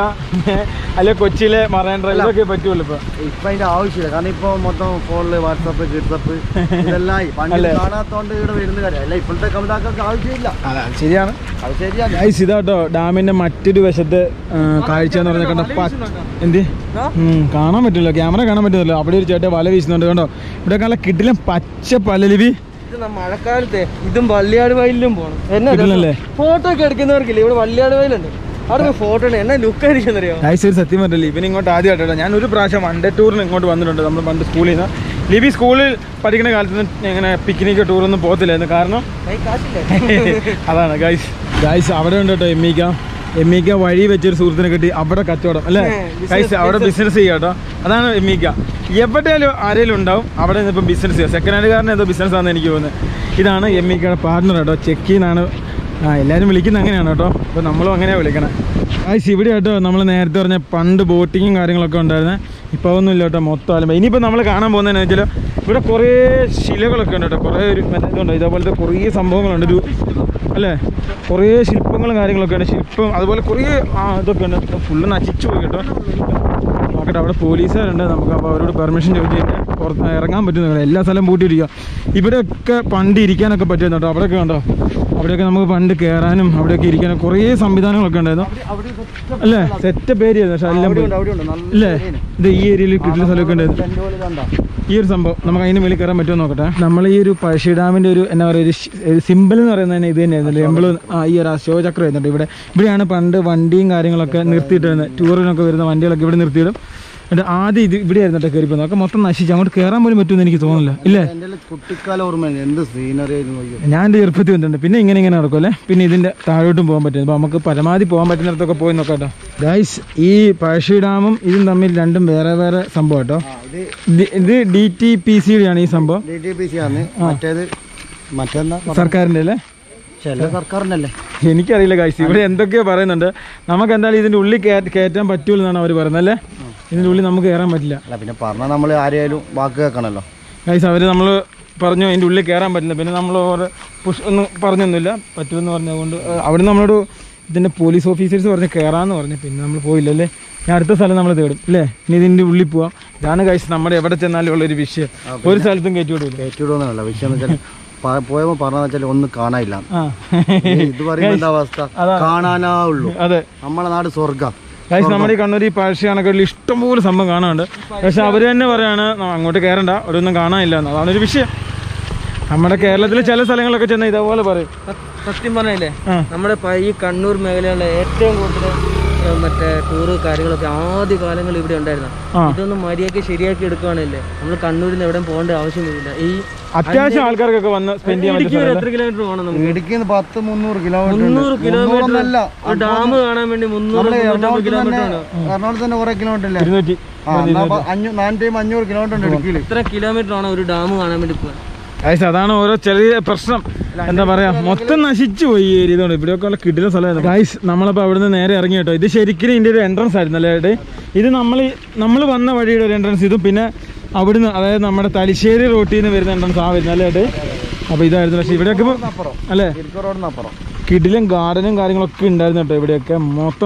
അല്ലെ കൊച്ചിയിലെ മറൈൻ ഡ്രൈവ് ഇതൊക്കെ പറ്റുള്ളൂ ഇപ്പൊ ഇപ്പൊ അതിന്റെ ആവശ്യമില്ല കാരണം ഇപ്പൊ മൊത്തം ഫോണില് വാട്സാപ്പ് കിഡ്സപ്പ് ഇതെല്ലാം ആയി. പണ്ട് ഇത് കാണാത്തോണ്ട് ഇവിടെ വരുന്ന കാര്യം അല്ല ഇപ്പോഴത്തെ കമിതാക്കൾക്ക് ആവശ്യമില്ല ശരിയാണ് അത് ശരിയാണ് ഗൈസ് ഇതാട്ടോ ഡാമിന്റെ മറ്റൊരു വശത്ത് ആ, കാഴ്ച എന്ന് പറഞ്ഞാൽ കണ്ടോ പ- എന്ത് ഉം, കാണാൻ പറ്റില്ല ക്യാമറ കാണാൻ പറ്റുന്നില്ല അവിടെ ഒരു ചേട്ടൻ വല വീശുന്നുണ്ട് കണ്ടോ ഇവിടെ നല്ല കിട്ടിലും പച്ച പലലിവി ഇത് ന- മഴക്കാലത്തെ ഇതും വള്ളിയാട് വയലിലും പോണം എന്നാ കിട്ടില്ലല്ലേ? ഫോട്ടോ ഒക്കെ എടുക്കുന്നവർക്കില്ല ഇവിടെ വള്ളിയാട് വയലുണ്ട് അവിടെ ഫോട്ടോ ഉണ്ട് എന്നാ ലുക്ക് ആയിരിക്കുന്നറിയോ ഗൈസ് ഒരു സത്യം പറഞ്ഞില്ല ഇവൻ ഇങ്ങോട്ട് ആദ്യമായിട്ടോ ഞാൻ ഒരു പ്രാവശ്യം വൺ ഡേ ടൂറിന് ഇങ്ങോട്ട് വന്നിട്ടുണ്ട് നമ്മൾ പണ്ട് സ്കൂളിൽ നിന്ന് ലിബി സ്കൂളിൽ പഠിക്കുന്ന കാലത്ത് ഇങ്ങനെ പിക്നിക് ടൂറൊന്നും പോകത്തില്ലായിരുന്നു കാരണം കൈ കാശില്ലേ അതാണ് ഗൈസ് ഗൈസ് അവിടെ ഉണ്ട് കേട്ടോ എമ്മിക്ക എമ്മിക്ക വഴി വെച്ചൊരു സുഹൃത്തിനെ കിട്ടി അവിടെ കച്ചവടം അല്ലേ ഏ, business, ഗൈസ് അവിടെ ബിസിനസ് ചെയ്യുക കേട്ടോ അതാണ് എമ്മിക്ക എവിടെയാലും ആരെങ്കിലും ഉണ്ടാവും അവിടെ നിന്ന് ഇപ്പം ബിസിനസ് ചെയ്യുക സെക്കൻഡ് ഹാൻഡ് കാരന് എന്തോ ബിസിനസ് ആണെന്ന് എനിക്ക് തോന്നുന്നത് ഇതാണ് എമ്മിക്കയുടെ പാർട്ണർ കേട്ടോ ചെക്കിന്നാണ് ആ എല്ലാവരും വിളിക്കുന്നത് അങ്ങനെയാണ് കേട്ടോ അപ്പോൾ നമ്മളും അങ്ങനെയാണ് വിളിക്കണേ ഗൈസ് ഇവിടെ കേട്ടോ നമ്മൾ നേരത്തെ പറഞ്ഞ പണ്ട് ബോട്ടിങ്ങും കാര്യങ്ങളൊക്കെ ഉണ്ടായിരുന്നത് ഇപ്പോൾ ഒന്നുമില്ല കേട്ടോ മൊത്തം അലമ്പ ഇനിയിപ്പോൾ നമ്മൾ കാണാൻ പോകുന്നതെന്ന് വെച്ചാൽ ഇവിടെ കുറേ ശിലകളൊക്കെ ഉണ്ട് കേട്ടോ കുറേ ഒരു മറ്റേ ഇതുണ്ട് ഇതേപോലത്തെ കുറേ സംഭവങ്ങളുണ്ട് ഒരു അല്ലേ കുറേ ശില്പങ്ങളും കാര്യങ്ങളൊക്കെ ഉണ്ട് ശില്പം അതുപോലെ കുറേ ആ ഇതൊക്കെ ഉണ്ട് ഫുള്ള് നശിച്ചു പോയി കേട്ടോ നോക്കട്ടെ അവിടെ പോലീസുകാരുണ്ട് നമുക്ക് അപ്പോൾ അവരോട് പെർമിഷൻ ചോദിച്ചു കഴിഞ്ഞാൽ പുറത്ത് ഇറങ്ങാൻ പറ്റുന്നില്ല എല്ലാ സ്ഥലവും പൂട്ടിയിരിക്കുക ഇവിടെയൊക്കെ പണ്ട് ഇരിക്കാനൊക്കെ പറ്റുന്നു കേട്ടോ അവിടെയൊക്കെ കണ്ടോ അവിടെയൊക്കെ നമുക്ക് പണ്ട് കയറാനും അവിടെയൊക്കെ ഇരിക്കാനും കുറേ സംവിധാനങ്ങളൊക്കെ ഉണ്ടായിരുന്നു അല്ലേ സെറ്റപ്പ് ഏരിയ പക്ഷെ എല്ലാം പോയി അവിടെ ഉണ്ട് നല്ല ഇല്ലേ ഇത് ഈ ഏരിയയിൽ കിട്ടുന്ന സ്ഥലമൊക്കെ ഉണ്ടായിരുന്നു ടെന്റ് പോലെ കണ്ടോ ഈ ഒരു സംഭവം നമുക്ക് അതിന് മേളിൽ കയറാൻ പറ്റുമോ നോക്കട്ടെ നമ്മൾ ഈ ഒരു പഴശ്ശി ഡാമിന്റെ ഒരു എന്നാ പറയുക ഒരു സിമ്പിൾ എന്ന് പറയുന്നത് തന്നെ ഇത് തന്നെയായിരുന്നു എംബിൾ ആ ഈ ഒരു അശോചക്രം ആയിരുന്നുണ്ട് ഇവിടെ ഇവിടെയാണ് പണ്ട് വണ്ടിയും കാര്യങ്ങളൊക്കെ നിർത്തിയിട്ട് വരുന്നത് ടൂറിനൊക്കെ വരുന്ന വണ്ടികളൊക്കെ ഇവിടെ നിർത്തിയിടും എന്നിട്ട് ആദ്യം ഇത് ഇവിടെ ആയിരുന്നു കേട്ടോ കയറിപ്പോൾ അതൊക്കെ മൊത്തം നശിച്ചു അങ്ങോട്ട് കയറാൻ പോലും പറ്റുമെന്ന് എനിക്ക് തോന്നുന്നില്ല ഇല്ലേ എൻ്റെ കുട്ടിക്കാല ഓർമ്മയാണ് എന്ത് സീനറി ആയിരുന്നു നോക്കിയോ. ഞാൻ എൻ്റെ ചെറുപ്പത്തിൽ വന്നിട്ടുണ്ട് പിന്നെ ഇങ്ങനെ ഇങ്ങനെ നടക്കും അല്ലേ പിന്നെ ഇതിൻ്റെ താഴോട്ടും പോകാൻ പറ്റും അപ്പോൾ നമുക്ക് പരമാവധി പോകാൻ പറ്റുന്നിടത്തൊക്കെ പോയി നോക്കാം കേട്ടോ ഗൈസ് ഈ പഴശ്ശി ഡാമും ഇതും തമ്മിൽ രണ്ടും വേറെ വേറെ സംഭവം കേട്ടോ ആ ഇത് ഇത് ഇത് ഡി ടി പി സിയുടെ ആണ് ഈ സംഭവം ഡി ടി പി സി ആണ് മറ്റേത് മറ്റേന്നാ സർക്കാരിൻ്റെ അല്ലേ ചില സർക്കാരിൻ്റെ അല്ലേ എനിക്കറിയില്ല കാഴ്ച ഇവിടെ എന്തൊക്കെയോ പറയുന്നുണ്ട് നമുക്ക് എന്തായാലും ഇതിൻ്റെ ഉള്ളിൽ കയറ്റ- കയറ്റാൻ പറ്റൂലെന്നാണ് അവർ പറയുന്നത് അല്ലേ ഇതിൻ്റെ ഉള്ളിൽ നമുക്ക് കയറാൻ പറ്റില്ല അല്ല പിന്നെ പറഞ്ഞാൽ നമ്മൾ ആരെയായാലും വാക്ക് കേൾക്കണമല്ലോ ഗൈസ് അവർ നമ്മൾ പറഞ്ഞു അതിൻ്റെ ഉള്ളിൽ കയറാൻ പറ്റില്ല പിന്നെ നമ്മൾ ഓരോ പുഷ് ഒന്നും പറഞ്ഞൊന്നുമില്ല പറ്റുമെന്ന് പറഞ്ഞതുകൊണ്ട് ഏഹ്, അവിടെ നമ്മളോട് ഇതിൻ്റെ പോലീസ് ഓഫീസേഴ്സ് പറഞ്ഞ് കയറാമെന്ന് പറഞ്ഞു പിന്നെ നമ്മൾ പോയില്ലല്ലേ ഞാൻ അടുത്ത സ്ഥലം നമ്മൾ തേടും അല്ലേ ഇനി ഇതിൻ്റെ ഉള്ളിൽ പോവാം ഇതാണ് ഗൈസ് നമ്മുടെ എവിടെ ചെന്നാലും ഉള്ളൊരു വിഷയം ഒരു സ്ഥലത്തും കയറ്റി വിടില്ല കയറ്റിവിടുന്നല്ല വിഷയം എന്ന് വെച്ചാൽ പോയപ്പോൾ പറഞ്ഞതെന്ന് വെച്ചാൽ ഒന്നും കാണാനില്ല ആ ഇത് പറയുമ്പോൾ എന്താ അവസ്ഥ കാണാനാ ഉള്ളൂ അതെ നമ്മളെ നാട് സ്വർഗം ഗൈസ് നമ്മുടെ ഈ കണ്ണൂർ ഈ പഴശ്ശി അണക്കെട്ടിൽ ഇഷ്ടംപോലെ സംഭവം കാണാനുണ്ട് പക്ഷെ അവർ തന്നെ പറയാണ് "ന- അങ്ങോട്ട് കയറണ്ട അവിടെ ഒന്നും കാണാനില്ല എന്ന് അതാണ് ഒരു വിഷയം നമ്മുടെ കേരളത്തിലെ ചില സ്ഥലങ്ങളൊക്കെ ചെന്ന് ഇതേപോലെ പറയും സത്യം പറഞ്ഞില്ലേ ആ. നമ്മുടെ പ- ഈ കണ്ണൂർ മേഖലയിലുള്ള ഏറ്റവും കൂടുതൽ ഏഹ്, മറ്റേ ടൂറ് കാര്യങ്ങളൊക്കെ ആദ്യ കാലങ്ങളിൽ ഇവിടെ ഉണ്ടായിരുന്നു ആ. ഇതൊന്നും മര്യാദയ്ക്ക് ശരിയാക്കി എടുക്കുകയാണല്ലേ നമ്മൾ കണ്ണൂരിൽ നിന്ന് എവിടെയും പോകേണ്ട ആവശ്യമൊന്നുമില്ല ഈ അത്യാവശ്യം ആൾക്കാർക്കൊക്കെ വന്ന് സ്പെൻഡ് ചെയ്യാൻ ഇടുക്കി പറ്റും വരെ എത്ര കിലോമീറ്റർ പോകണം നമുക്ക് ഇടുക്കിന്ന് പത്ത് മുന്നൂറ് കിലോമീറ്റർ മുന്നൂറ് കിലോമീറ്റർ അല്ല ഒരു ഡാം കാണാൻ വേണ്ടി മുന്നൂറ് നമ്മള് മുന്നൂറ്റമ്പത് എറണാകുളത്ത് തന്നെ കിലോമീറ്റർ ആണ് എറണാകുളത്ത് തന്നെ കുറെ കിലോമീറ്റർ ഇല്ലേ ഇരുന്നൂറ്റി ആ എന്നാ അപ്പൊ അഞ്ഞൂ- നാനൂറ്റി അഞ്ഞൂറ് കിലോമീറ്റർ ഉണ്ട് ഇടുക്കിയിൽ എത്ര കിലോമീറ്റർ ആണ് ഒരു ഡാം കാണാൻ വേണ്ടി പോകാൻ ഗൈസ് അതാണ് ഓരോ ചെറിയ പ്രശ്നം എന്താ പറയാ മൊത്തം നശിച്ചു പോയി ഈ ഏരിയ ഇതുകൊണ്ട് ഇവിടെയൊക്കെ ഉള്ള കിടില സ്ഥലമായിരുന്നു ഗൈസ് നമ്മളിപ്പോൾ അവിടുന്ന് നേരെ ഇറങ്ങി കേട്ടോ ഇത് ശരിക്കും ഇതിന്റെ ഒരു എൻട്രൻസ് ആയിരുന്നു അല്ലേ ഏട്ടാ? ഇത് നമ്മൾ നമ്മൾ വന്ന വഴിയുടെ ഒരു എൻട്രൻസ് ഇതും പിന്നെ അവിടുന്ന് അതായത് നമ്മുടെ തലശ്ശേരി റോട്ടിൽ നിന്ന് വരുന്ന എൻട്രൻസ് ആ വരുന്നത് അല്ലേ ഏട്ടേ? അപ്പോൾ ഇതായിരുന്നു പക്ഷേ ഇവിടെയൊക്കെ ഇപ്പൊ- അപ്പുറം അല്ലേ ഇരിക്ക റോഡിന് അപ്പുറം കിടിലും ഗാർഡനും കാര്യങ്ങളൊക്കെ ഉണ്ടായിരുന്നു കേട്ടോ ഇവിടെയൊക്കെ മൊത്തം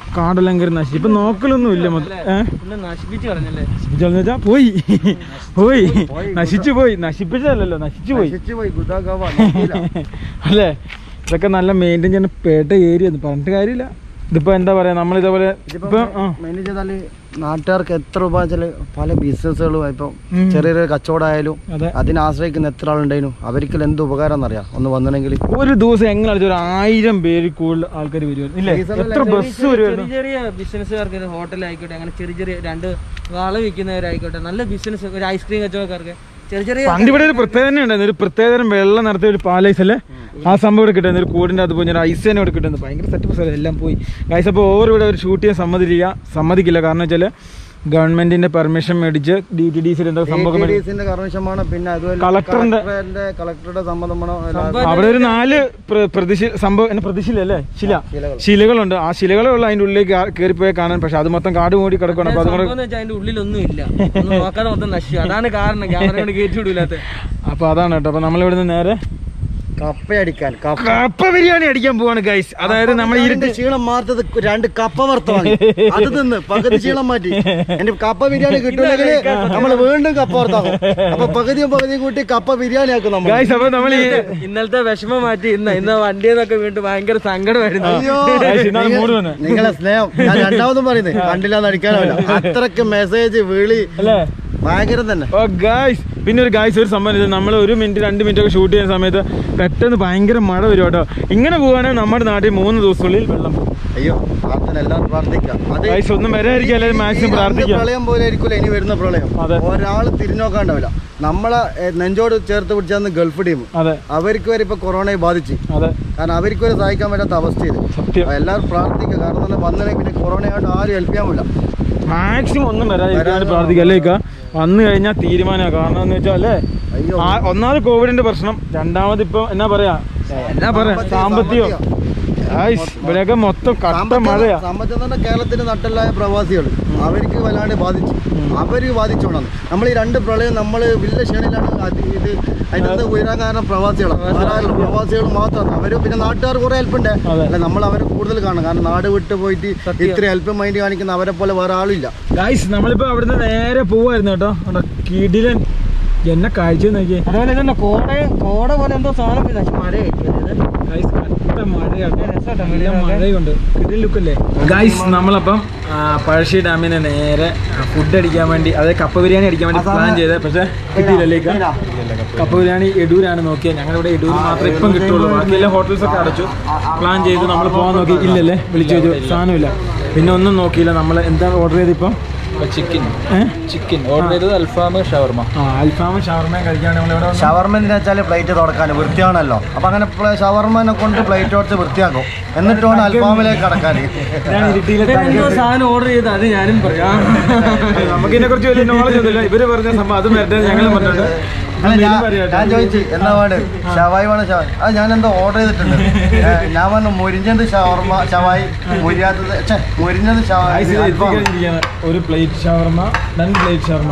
കാടെല്ലാം കയറി നശിച്ചു ഇപ്പൊ നോക്കലൊന്നും ഇല്ല മൊത്തം ഏഹ് പിന്നെ നശിപ്പിച്ച് കളഞ്ഞല്ലേ നശിപ്പിച്ചെന്ന് വെച്ചാ പോയി പോയി നശിച്ചു പോയി നശിപ്പിച്ചതല്ലല്ലോ നശിച്ചു പോയി നശിച്ചു പോയി ഗുദാഗാവ നോക്കിയില്ല. അല്ലേ ഇതൊക്കെ നല്ല മെയിൻറ്റെയിൻ ചെയ്യുന്ന പേട്ട ഏരിയ പറഞ്ഞിട്ട് കാര്യമില്ല ഇതിപ്പോ എന്താ പറയാ നമ്മൾ ഇതേപോലെ ഇപ്പൊ ആ മെയിൻ ചെയ്താല് നാട്ടുകാർക്ക് എത്ര രൂപ വെച്ചാല് പല ബിസിനസ്സുകളും ഇപ്പം ഉം. ചെറിയ ചെറിയ കച്ചവടമായാലും അതെ അതിനെ ആശ്രയിക്കുന്ന എത്ര ആളുണ്ടായിരുന്നു അവർക്ക് എന്ത് ഉപകാരം എന്നറിയാം ഒന്ന് വന്നിട്ടുണ്ടെങ്കിൽ ഒരു ദിവസം എങ്ങനെ അടിച്ച ഒരു ആയിരം പേര് കൂടുതൽ ആൾക്കാർ വരുമായിരുന്നു ഇല്ലേ എത്ര ബസ് വരുമായിരുന്നു ചെറിയ ചെറിയ ബിസിനസ്സുകാർക്ക് ഹോട്ടലായിക്കോട്ടെ അങ്ങനെ ചെറിയ ചെറിയ രണ്ട് വാള വിൽക്കുന്നവരായിക്കോട്ടെ നല്ല ബിസിനസ് ഒരു ഐസ്ക്രീം കച്ചവടക്കാർക്ക് ചെറിയ ചെറിയ പണ്ട് ഇവിടെ ഒരു പ്രത്യേകത തന്നെ ഉണ്ടായിരുന്നു ഒരു പ്രത്യേകതരം വെള്ളം നടത്തിയ ഒരു പാലൈസ് അല്ലേ ആ സംഭവം ഇവിടെ കിട്ടുന്നത് ഒരു കൂടിൻ്റെ അത് പോയി ഐസ് തന്നെ ഇവിടെ കിട്ടുന്നത് ഭയങ്കര സെറ്റപ്പ് സ്ഥലം എല്ലാം പോയി ഗൈസ് അപ്പോൾ ഓവർ ഇവിടെ ഒരു ഷൂട്ട് ചെയ്യാൻ സമ്മതിക്കില്ല സമ്മതിക്കില്ല കാരണം വെച്ചാൽ ഗവൺമെന്റിന്റെ പെർമിഷൻ മേടിച്ച് ഡി ടി ഡി സിയിൽ എന്തോ സംഭവം മേടി- ന്റെ കർമ്മശമാണ് പിന്നെ അതുപോലെ കളക്ടറിന്റെ- കളക്ടറിന്റെ കളക്ടറുടെ സമ്മതം വേണം സംഭവം അവിടെ ഒരു നാല് പ്ര- പ്രതിശി സംഭവം എന്നെ പ്രതിശീല അല്ലേ ശില ശിലകൾ. ശിലകളുണ്ട് ആ ശിലകളേ ഉള്ളൂ അതിന്റെ ഉള്ളിലേക്ക് കയറി പോയി കാണാൻ പക്ഷെ അത് മൊത്തം കാട് മൂടി കിടക്കണം അപ്പൊ അതുകൊണ്ട് സംഭവം എന്ന് വെച്ചാൽ അതിന്റെ ഉള്ളിലൊന്നും ഇല്ല ഒന്നും നോക്കാതെ മൊത്തം നശിച്ചു അതാണ് കാരണം ക്യാമറ കൊണ്ട് കയറ്റി വിടൂലാത്ത അപ്പൊ അതാണ് കേട്ടോ അപ്പൊ നമ്മൾ ഇവിടുന്ന് നേരെ കപ്പയടിക്കാൻ കപ്പ കപ്പ ബിരിയാണി അടിക്കാൻ പോവാണ് ഗൈസ് അതായത് നമ്മൾ ഇതിന്റെ ഇരുട്ട് ക്ഷീണം മാറ്റത് രണ്ട് കപ്പ വറുത്ത് വാങ്ങി അത് തിന്ന് പകുതി ക്ഷീണം മാറ്റി എന്റെ കപ്പ ബിരിയാണി കിട്ടൂലെങ്കിൽ നമ്മൾ വീണ്ടും കപ്പ വറുത്താകും അപ്പൊ പകുതിയും പകുതിയും കൂട്ടി കപ്പ ബിരിയാണി ആക്കും നമ്മൾ ഗൈസ് അപ്പൊ നമ്മൾ ഈ ഇന്നലത്തെ വിഷമം മാറ്റി ഇന്ന് ഇന്ന് വണ്ടിയെന്നൊക്കെ വീണ്ടും ഭയങ്കര സങ്കടമായിരുന്നു അയ്യോ ഗൈസ്, ഇന്നാണ് മൂട് വന്നെ. നിങ്ങളെ സ്നേഹം ഞാൻ രണ്ടാമതും പറയുന്നത് കണ്ടില്ല നടിക്കാനാവില്ല അത്രക്ക് മെസ്സേജ് വിളി അല്ലേ ഭയങ്കരം തന്നെ ഓ ഗായ്സ് പിന്നെ ഒരു ഗായ്സ് ഒരു സംഭവം നമ്മൾ ഒരു മിനിറ്റ് രണ്ട് മിനിറ്റ് ഒക്കെ ഷൂട്ട് ചെയ്യുന്ന സമയത്ത് പെട്ടെന്ന് ഭയങ്കര മഴ വരും കേട്ടോ ഇങ്ങനെ പോവുകയാണെങ്കിൽ നമ്മുടെ നാട്ടിൽ മൂന്ന് ദിവസത്തിനുള്ളിൽ വെള്ളം പോകും അയ്യോ പ്രാർത്ഥന എല്ലാവരും പ്രാർത്ഥിക്കാം അത് ഗായ്സ് ഒന്നും വരാതിരിക്കും എല്ലാവരും ഈ മാക്സിമം രണ്ട് പ്രാർത്ഥിക്കാം പ്രളയം പോലെ ആയിരിക്കില്ല ഇനി വരുന്ന പ്രളയം അതെ. ഒരാൾ തിരിഞ്ഞോക്കാണ്ടാവില്ല നമ്മളെ ഏ, നെഞ്ചോട് ചേർത്ത് പിടിച്ചാന്ന് ഗൾഫ് ടീം അതെ അവർക്ക് വരെ ഇപ്പൊ കൊറോണയെ ബാധിച്ച് അതെ കാരണം അവർക്ക് വരെ സഹായിക്കാൻ പറ്റാത്ത അവസ്ഥയിൽ സത്യം എല്ലാവരും പ്രാർത്ഥിക്കുക കാരണം തന്നെ വന്നില്ലെങ്കിൽ പിന്നെ കൊറോണയായിട്ട് ആരും ഹെൽപ്പ് ചെയ്യാൻ പറ്റില്ല മാക്സിമം ഒന്നും വരാതിരിക്കാൻ പ്രാർത്ഥിക്കാം അല്ലേ ഇക്ക? വന്നു കഴിഞ്ഞാൽ തീരുമാനമാണ് കാരണം എന്ന് വെച്ചാൽ അല്ലേ അയ്യോ ആ- ഒന്നാമത് കോവിഡിന്റെ പ്രശ്നം രണ്ടാമത് ഇപ്പൊ എന്നാ പറയാ എന്നാ പറയാ സാമ്പത്തികം ഗായ്സ് ഇവിടെയൊക്കെ മൊത്തം കട്ട മഴയാ സാമ്പത്തികം തന്നെ കേരളത്തിന്റെ നട്ടലായ പ്രവാസികൾ അവർക്ക് വല്ലാണ്ട് ബാധിച്ചു അവര് ബാധിച്ചോണ്ടാണ് നമ്മൾ ഈ രണ്ട് പ്രളയം നമ്മൾ വലിയ ക്ഷണിലാണ് അത് ഇത് അതിനകത്ത് ഉയരാൻ കാരണം പ്രവാസികളാണ് വേറെ ആരും പ്രവാസികൾ മാത്രമാണ് അവര് പിന്നെ നാട്ടുകാർ കുറെ ഹെൽപ്പ് ഉണ്ട് അതെ. അല്ല നമ്മൾ അവരെ കൂടുതൽ കാണണം കാരണം നാട് വിട്ട് പോയിട്ട് ഇത്ര ഹെൽപ്പ് മൈൻഡ് കാണിക്കുന്ന അവരെ പോലെ വേറെ ആളില്ല ഗായ്സ് നമ്മളിപ്പോ അവിടുന്ന് നേരെ പോവായിരുന്നു കേട്ടോ അവിടെ കിടിലൻ എന്നെ കാഴ്ച നോക്കിയേ അതുപോലെ ഇതന്നെ കോട കോട പോലെ എന്തോ സാധനം പിന്നെ മഴയായിരിക്കും ഇത് ഗായ്സ് കട്ട മഴയാണ് രസമാട്ടോ നല്ല മഴയുണ്ട് കിടിലൻ ലുക്കല്ലേ ഗായ്സ് നമ്മളപ്പം ആ, പഴശ്ശി ഡാമിന് നേരെ ഫുഡ് അടിക്കാൻ വേണ്ടി അതായത് കപ്പ ബിരിയാണി അടിക്കാൻ വേണ്ടി പ്ലാൻ ചെയ്തത് പക്ഷെ കിട്ടിയില്ലല്ലേ ഇക്ക? കപ്പ ബിരിയാണി എടൂരാണ് നോക്കിയത് ഞങ്ങളുടെ ഇവിടെ എടൂർ മാത്രമേ ഇപ്പം കിട്ടുള്ളൂ ബാക്കി എല്ലാ ഹോട്ടൽസ് ഒക്കെ അടച്ചു പ്ലാൻ ചെയ്ത് നമ്മൾ പോകാൻ നോക്കി ഇല്ലല്ലേ വിളിച്ചു ചോദിച്ചു സാധനമില്ല പിന്നെ ഒന്നും നോക്കിയില്ല നമ്മൾ എന്താ ഓർഡർ ചെയ്തിപ്പം ചിക്കൻ ഏഹ് ചിക്കൻ ഓർഡർ ചെയ്തത് അൽഫാം ഷവർമ ആ അൽഫാമും ഷവർമയും കഴിക്കാൻ നമ്മളിവിടെ വന്നു. ഷവർമ എന്ന് വെച്ചാൽ പ്ലേറ്റ് തുടക്കാൻ വൃത്തിയാണല്ലോ അപ്പൊ അങ്ങനെ ഷവർമനെ കൊണ്ട് പ്ലേറ്റ് കൊടുത്ത് വൃത്തിയാക്കും എന്നിട്ട് വേണം അൽഫാമിലേക്ക് കടക്കാൻ ഞാൻ ഇരിട്ടിയിലെ എന്തോ സാധനം ഓർഡർ ചെയ്ത് അത് ഞാനും പറയാം നമുക്ക് ഇതിനെ കുറിച്ച് വലിയ നോളജ് ഒന്നുമില്ല ഇവര് പറഞ്ഞ സംഭവം അത് വരട്ടെ ഞങ്ങളും പറഞ്ഞിട്ടുണ്ട് അല്ല, ഞാൻ ഞാൻ ചോദിച്ചു എന്താ വേണ്ട ഷവായി വേണം ഷവായി അത് ഞാൻ എന്തോ ഓർഡർ ചെയ്തിട്ടുണ്ട് ഏ, ഞാൻ പറഞ്ഞു മുരിഞ്ഞത് ഷവർമ ഷവായി മുരിയാത്തത് ഛെ, മുരിഞ്ഞത് ഷവായി അൽഫാം. ഒരു പ്ലേറ്റ് ഷവർമ രണ്ട് പ്ലേറ്റ് ഷവർമ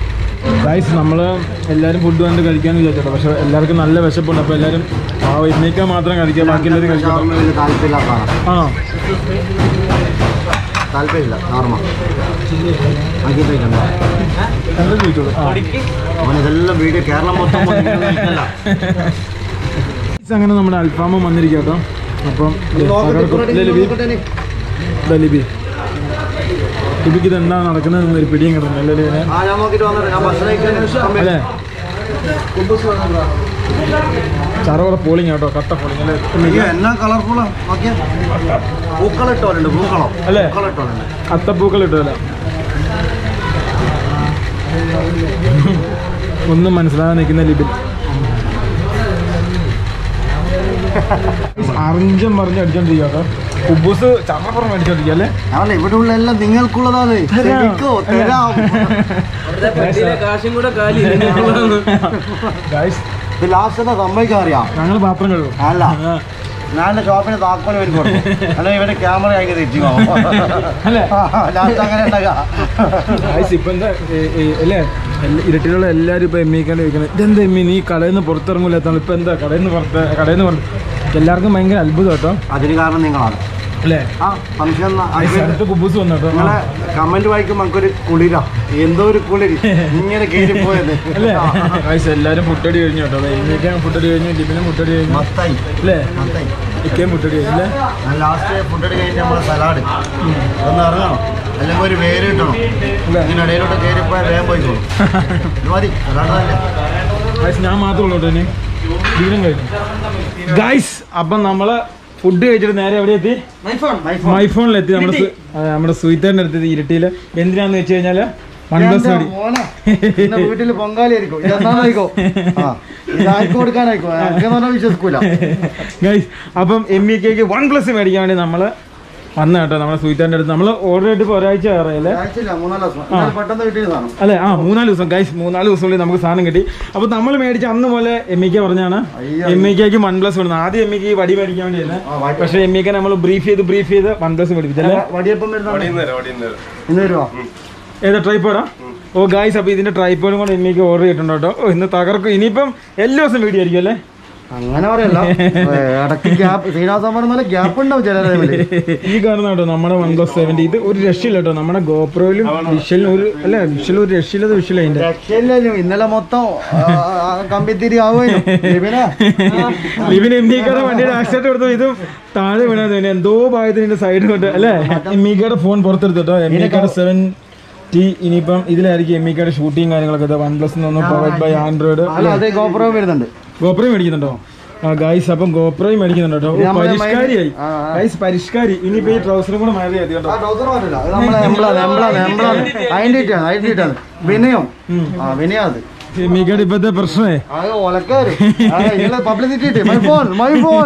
ഗൈസ് നമ്മൾ എല്ലാവരും ഫുഡ് കണ്ട് കഴിക്കാന്ന് വിചാരിച്ചോ പക്ഷെ എല്ലാവർക്കും നല്ല വിശപ്പുണ്ട് അപ്പോൾ എല്ലാവരും ആ ഇന്നേക്കാൻ മാത്രം കഴിക്കാം ബാക്കി എല്ലാവരും കഴിക്കാം ഷവർമ വലിയ താല്പര്യമില്ലാത്ത സാധനം ആണോ താല്പര്യമില്ല ഷവർമ ആക്കി കഴിക്കണ്ട എന്താ ചോദിച്ചോളൂ ആ. അവൻ ഇതെല്ലാം വീഡിയോ കേരളം മൊത്തം വന്നിരിക്കുന്നതല്ല. Guys, അങ്ങനെ നമ്മുടെ അൽഫാമും വന്നിരിക്കുക കേട്ടോ അപ്പം ദേ, നോക്കട്ടെ, പകർക്കും. ഇപ്പുറത്തെ ഇല്ലേ, ഇനി ലിബി നോക്കട്ടെ ഇനി. ഇതാ ലിബി ലിബിക്ക് ഇത് എന്താ നടക്കുന്നത് ഒരു പിടിയും കിട്ടുന്നു അല്ലേ ലിബിനെ ആ ഞാൻ നോക്കിട്ട് വന്നിട്ട് ഞാൻ ഭക്ഷണം കഴിക്കാൻ അല്ലേ ചറവറ പോളിങ് കേട്ടോ കട്ട പോളിങ് അല്ലേ അയ്യോ എന്നാ കളർഫുള്ളാ നോക്കിയാ പൂക്കളിട്ടോലുണ്ട് പൂക്കളം അല്ലേ? പൂക്കളിട്ടോലുണ്ട് അത്തപ്പൂക്കൾ ഇട്ടതല്ല ഒന്നും മനസ്സിലാകാതെ നിൽക്കുന്ന ലിബിൻ അറിഞ്ചം പറഞ്ഞ് അടിച്ചോണ്ടിരിക്കുക കേട്ടോ കുബൂസ് ചറപ്പുറം അടിച്ചോണ്ടിരിക്കുക അല്ലേ അല്ല ഇവിടെ ഉള്ള എല്ലാം നിങ്ങൾക്കുള്ളതാണ് ക്ഷമിക്കോ, തരാം വെറുതെ പെട്ടിയിലെ കാശും കൂടെ കാലി ഇതിനുള്ളതാണ്. ഗായ്സ് ഇത് ലാസ്റ്റ് എന്താ സംഭവിക്കാൻ അറിയാം ഞങ്ങൾ പാത്രം കഴുകും അല്ല ഞാൻ എന്റെ ഷോപ്പിന് താക്കോല് വരും കൊടുക്കും അല്ലെങ്കിൽ ഇവന്റെ ക്യാമറ ആയി തെറ്റി അല്ലേ ലാസ്റ്റ് അങ്ങനെ ഉണ്ടാകാം ഗായ്സ് ഇപ്പൊ എന്താ ഏ, ഏ, അല്ലേ എല്ലാ- ഇരട്ടിലുള്ള എല്ലാവരും ഇപ്പൊ എമ്മിക്കാണ്ട് ചോദിക്കുന്നത് ഇതെന്താ എമ്മി നീ കടയിൽ നിന്ന് പുറത്തിറങ്ങൂല ഇപ്പൊ എന്താ കടയിൽ നിന്ന് പുറത്ത് കടയിൽ നിന്ന് പുറത്ത് എല്ലാവർക്കും ഭയങ്കര അത്ഭുതം കേട്ടോ അതിന് കാരണം നിങ്ങളാണ് അല്ലേ ആ ഫംഗ്ഷൻ അടുത്ത കുബൂസ് വന്നു കേട്ടോ നിങ്ങളെ കമന്റ് വായിക്കുമ്പോൾ നമുക്കൊരു കുളിരാ എന്തോ ഒരു കുളിര് ഇങ്ങനെ കയറി പോയത് അല്ലേ ഗൈസ് എല്ലാവരും ഫുഡടി കഴിഞ്ഞു കേട്ടോ എനിക്കും ഫുഡടി കഴിഞ്ഞു ലിബിനും ഫുഡടി കഴിഞ്ഞു മത്തായി അല്ലേ മത്തായി ഇക്കയും ഫുഡടി കഴിഞ്ഞു അല്ലേ ഞാൻ ലാസ്റ്റ് ഫുഡ് കഴിഞ്ഞ് നമ്മളെ സലാഡ് ഒന്ന് ഇറങ്ങണം അല്ലെങ്കിൽ ഒരു വേര് കിട്ടണം ഇതിനിടയിലോട്ട് കയറിപ്പോയാൽ വേഗം പോയിക്കോളും ഇത് മതി സലാഡ് തന്നെ ഗൈസ് ഞാൻ മാത്രമേ ഉള്ളൂ കേട്ടോ ഇനി ലിബിനും കഴിഞ്ഞു ഗൈസ് അപ്പം നമ്മള് ഫുഡ് കഴിച്ചിട്ട് നേരെ എവിടെ എത്തി മൈഫോണിലെത്തി നമ്മുടെ സു- ആ, നമ്മുടെ സുയിത്തേൻ്റെ അടുത്ത് ഇരുട്ടിയിൽ എന്തിനാന്ന് വെച്ച് കഴിഞ്ഞാല് വൺ പ്ലസ് മേടി വീട്ടിൽ പൊങ്കാലിയായിരിക്കും ഇതെന്നായിരിക്കും ആ ഇത് ആർക്കും കൊടുക്കാനായിരിക്കും ആർക്കെന്ന് പറഞ്ഞാൽ വിശ്വസിക്കൂല ഗൈസ് അപ്പം എം ഇ കെക്ക് വൺ പ്ലസ് മേടിക്കാൻ വേണ്ടി നമ്മള് വന്ന കേട്ടോ നമ്മുടെ സുയിത്തേൻ്റെ അടുത്ത് നമ്മൾ ഓർഡർ ചെയ്തിട്ട് ഇപ്പോൾ ഒരാഴ്ച കയറിയല്ലേ ആഴ്ചയില്ല മൂന്നാല് ദിവസം ഇന്നലെ പെട്ടെന്ന് കിട്ടിയ സാധനം അല്ലെ ആ മൂന്നാല് ദിവസം ഗൈസ് മൂന്നാല് ദിവസത്തിനുള്ളിൽ നമുക്ക് സാധനം കിട്ടി അപ്പൊ നമ്മൾ മേടിച്ച അന്ന് പോലെ എം ഇ കെ പറഞ്ഞാണ് അയ്യോ. എം ഇ കെക്ക് വൺ പ്ലസ് വേണം ആദ്യം എം ഇ കെ വടി മേടിക്കാൻ വേണ്ടിയല്ലേ ആ, വടി. പക്ഷെ എം ഇ കെ നമ്മൾ ബ്രീഫ് ചെയ്ത് ബ്രീഫ് ചെയ്ത് വൺ പ്ലസ് മേടിപ്പിച്ചല്ലേ വടിയപ്പം വരുന്നുണ്ട് ഇന്ന് വരുവാ ഏതാ ട്രൈപ്പോഡാ ഓ ഗായ്സ് അപ്പൊ ഇതിന്റെ ട്രൈപ്പോഡും കൂടെ എം ഇ കെ ഓർഡർ ചെയ്തിട്ടുണ്ട് കേട്ടോ ഓ ഇന്ന് തകർക്കും ഇനിയിപ്പം എല്ലാ ദിവസം വീഡിയോ ആയിരിക്കും അല്ലേ അങ്ങനെ പറയല്ല ഏ, ഇടയ്ക്ക് ഗ്യാപ്പ് ശ്രീനിവാസൻ പറഞ്ഞ ഗ്യാപ്പ് ഉണ്ടാവും ചില ടൈമില് ഈ കാണുന്ന കേട്ടോ നമ്മുടെ വൺ പ്ലസ് സെവൻറ്റി ഇത് ഒരു രക്ഷയില്ല കേട്ടോ നമ്മുടെ ഗോപ്രോയിലും വിഷലിനും ഒരു അല്ല വിഷലും ഒരു രക്ഷയില്ലാത്ത വിഷല അതിന്റെ രക്ഷയില്ലല്ലോ ഇന്നലെ മൊത്തം കമ്പിത്തിരി ആവുകയും ലിവിൻ എം ഡിക്കാരുടെ വണ്ടിയുടെ ആക്സിഡന്റ് കൊടുത്തു ഇതും താഴെ വീണായിരുന്നു പിന്നെ എന്തോ ഭാഗത്തിന് സൈഡ് കൊണ്ട് അല്ലേ എം ഇക്കയുടെ ഫോൺ പുറത്തെടുത്തിട്ടോ എം ഇക്കയുടെ സെവൻ ടി ഇനിയിപ്പം ഇതിലായിരിക്കും എം ഇക്കയുടെ ഷൂട്ടിങ് കാര്യങ്ങളൊക്കെ വൺ പ്ലസ് നിന്ന് പവർഡ് ബൈ ആൻഡ്രോയിഡ് അല്ല അത് ഗോപുരം വരുന്നുണ്ട് ഗോപ്രയും മേടിക്കുന്നുണ്ടോ ആ ഗൈസ് അപ്പം ഗോപ്രയും മേടിക്കുന്നുണ്ടോ കേട്ടോ ഇത് നമ്മളെ പരിഷ്കാരിയായി ആ, ആ. ഗൈസ് പരിഷ്കാരി ഇനിയിപ്പോ ഈ ട്രൗസറും കൂടെ മാറി മതി കേട്ടോ ആ trouser മാറ്റില്ല. അത് നമ്മളെ എംബ്ലാണ്, എംബ്ലാണ്, എംബ്ലാണ്. അതിന്റെ ഇട്ടാണ്, അതിന്റെ ഇട്ടാണ്. വിനയം ആ വിനയം അത് എം ഇക്കയുടെ ഇപ്പത്തെ പ്രശ്നമേ അത് ഒലക്കാര് പബ്ലിസിറ്റി ഇട്ട് my phone my phone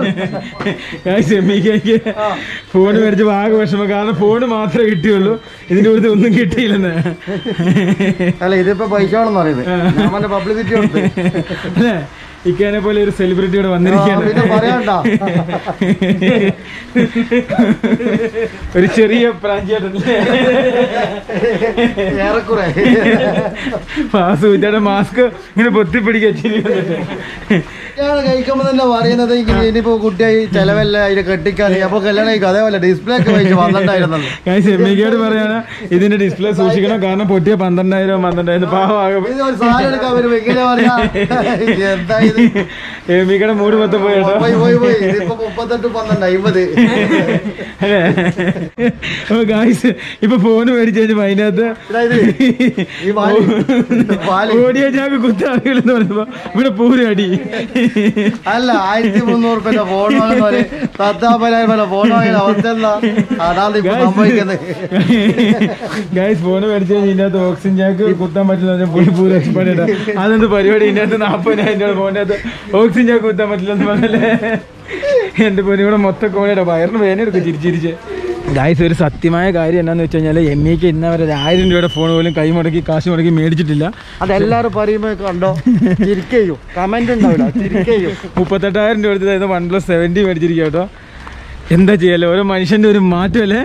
guys M ഇക്കയ്ക്ക് ഫോൺ മേടിച്ച് ആകെ വിഷമം കാരണം ഫോൺ മാത്രമേ കിട്ടിയുള്ളൂ ഇതിന്റെ കൂടുതൽ ഒന്നും കിട്ടിയില്ലെന്ന് അല്ല ഇതിപ്പോ പൈസ വേണമെന്ന് പറയുന്നത് ഞാൻ മറ്റേ പബ്ലിസിറ്റി കൊടുത്ത് അല്ലേ ഇക്കാനെ പോലെ ഒരു സെലിബ്രിറ്റി ഇവിടെ ആ, വന്നിരിക്കുകയാണ് പിന്നെ പറയണ്ട ഒരു ചെറിയ പ്രാഞ്ചിയായിട്ടല്ലേ ഏറെക്കുറെ സൂചിയുടെ മാസ്ക് ഇങ്ങനെ പൊത്തിപ്പിടിക്കുക ഞാൻ കഴിക്കുമ്പോ തന്നെ പറയുന്നത് ഇങ്ങനെ ഇനിയിപ്പോ കുട്ടിയായി ചെലവല്ല അതിനെ കെട്ടിക്കാൻ അപ്പൊ കല്യാണം കഴിക്കും അതേപോലെ ഡിസ്പ്ലേ ഒക്കെ പൈസ പന്ത്രണ്ടായിരുന്നല്ലോ കാശ് എമ്മിക്കോട് പറയാണ് ഇതിന്റെ ഡിസ്പ്ലേ സൂക്ഷിക്കണം കാരണം പൊട്ടിയ പന്ത്രണ്ടായിരം പന്ത്രണ്ടായിരം പാവമാകും ഇത് ഒരു സാധനം എടുക്കാൻ വരുമ്പോ എങ്ങനെ പറയാ എന്താ ഇത് എമ്മിക്കയുടെ മൂട് മൊത്തം പോയി കേട്ടോ പോയി പോയി പോയി ഇതിപ്പോ മുപ്പത്തെട്ട് പന്ത്രണ്ട് അമ്പത് അല്ലേ ഓ ഗായ്സ് ഇപ്പൊ ഫോൺ മേടിച്ചു കഴിഞ്ഞപ്പോ അതിനകത്ത് ഇതാ ഇത്. ഈ പാല്. പാല്. ഓടിയ ചാക്ക് കുത്താളുകൾ എന്ന് പറയുമ്പോ ഇവിടെ പൂരം അടി അല്ല ആയിരത്തി മുന്നൂറ് റുപ്യ ഫോൺ വാങ്ങുന്ന തത്താപ്പലായ പോലെ ഫോൺ വാങ്ങിയ അവസ്ഥ എന്താ അതാണ് ഇപ്പൊ സംഭവിക്കുന്നത് ഗായ്സ് ഫോൺ മേടിച്ചു കഴിഞ്ഞാൽ ഇതിനകത്ത് ഓക്സിജൻ ചാക്ക് കുത്താൻ പറ്റില്ല പുള്ളി പൂരം എക്സ്പെർട്ട് അതെന്ത് പരിപാടി ഇതിനകത്ത് നാപ്പതിനായിരം രൂപ ഫോണിന്റെ അകത്ത് ഓക്സിജൻ ചാക്ക് കുത്താൻ പറ്റില്ലെന്ന് പറഞ്ഞല്ലേ എന്റെ പൊന്നു ഇവിടെ മൊത്തം കോഴയുടെ വയറിന് വേന എടുക്കും ചിരിച്ചിരിച്ച് ഗായ്സ് ഒരു സത്യമായ കാര്യം എന്നാന്ന് വെച്ച് കഴിഞ്ഞാൽ എം ഇക്ക് ഇന്ന വരെ ഒരു ആയിരം രൂപയുടെ ഫോൺ പോലും കൈ മുടക്കി കാശ് മുടക്കി മേടിച്ചിട്ടില്ല അതെല്ലാരും പറയുമ്പോ കണ്ടോ ചിരിക്കയ്യോ കമന്റ് ഉണ്ടാവില്ല ചിരിക്കയ്യോ മുപ്പത്തെട്ടായിരം രൂപ എടുത്തതായിരുന്നു വൺ പ്ലസ് സെവൻറ്റി മേടിച്ചിരിക്കുക കേട്ടോ എന്താ ചെയ്യല്ലേ ഓരോ മനുഷ്യന്റെ ഒരു മാറ്റമല്ലേ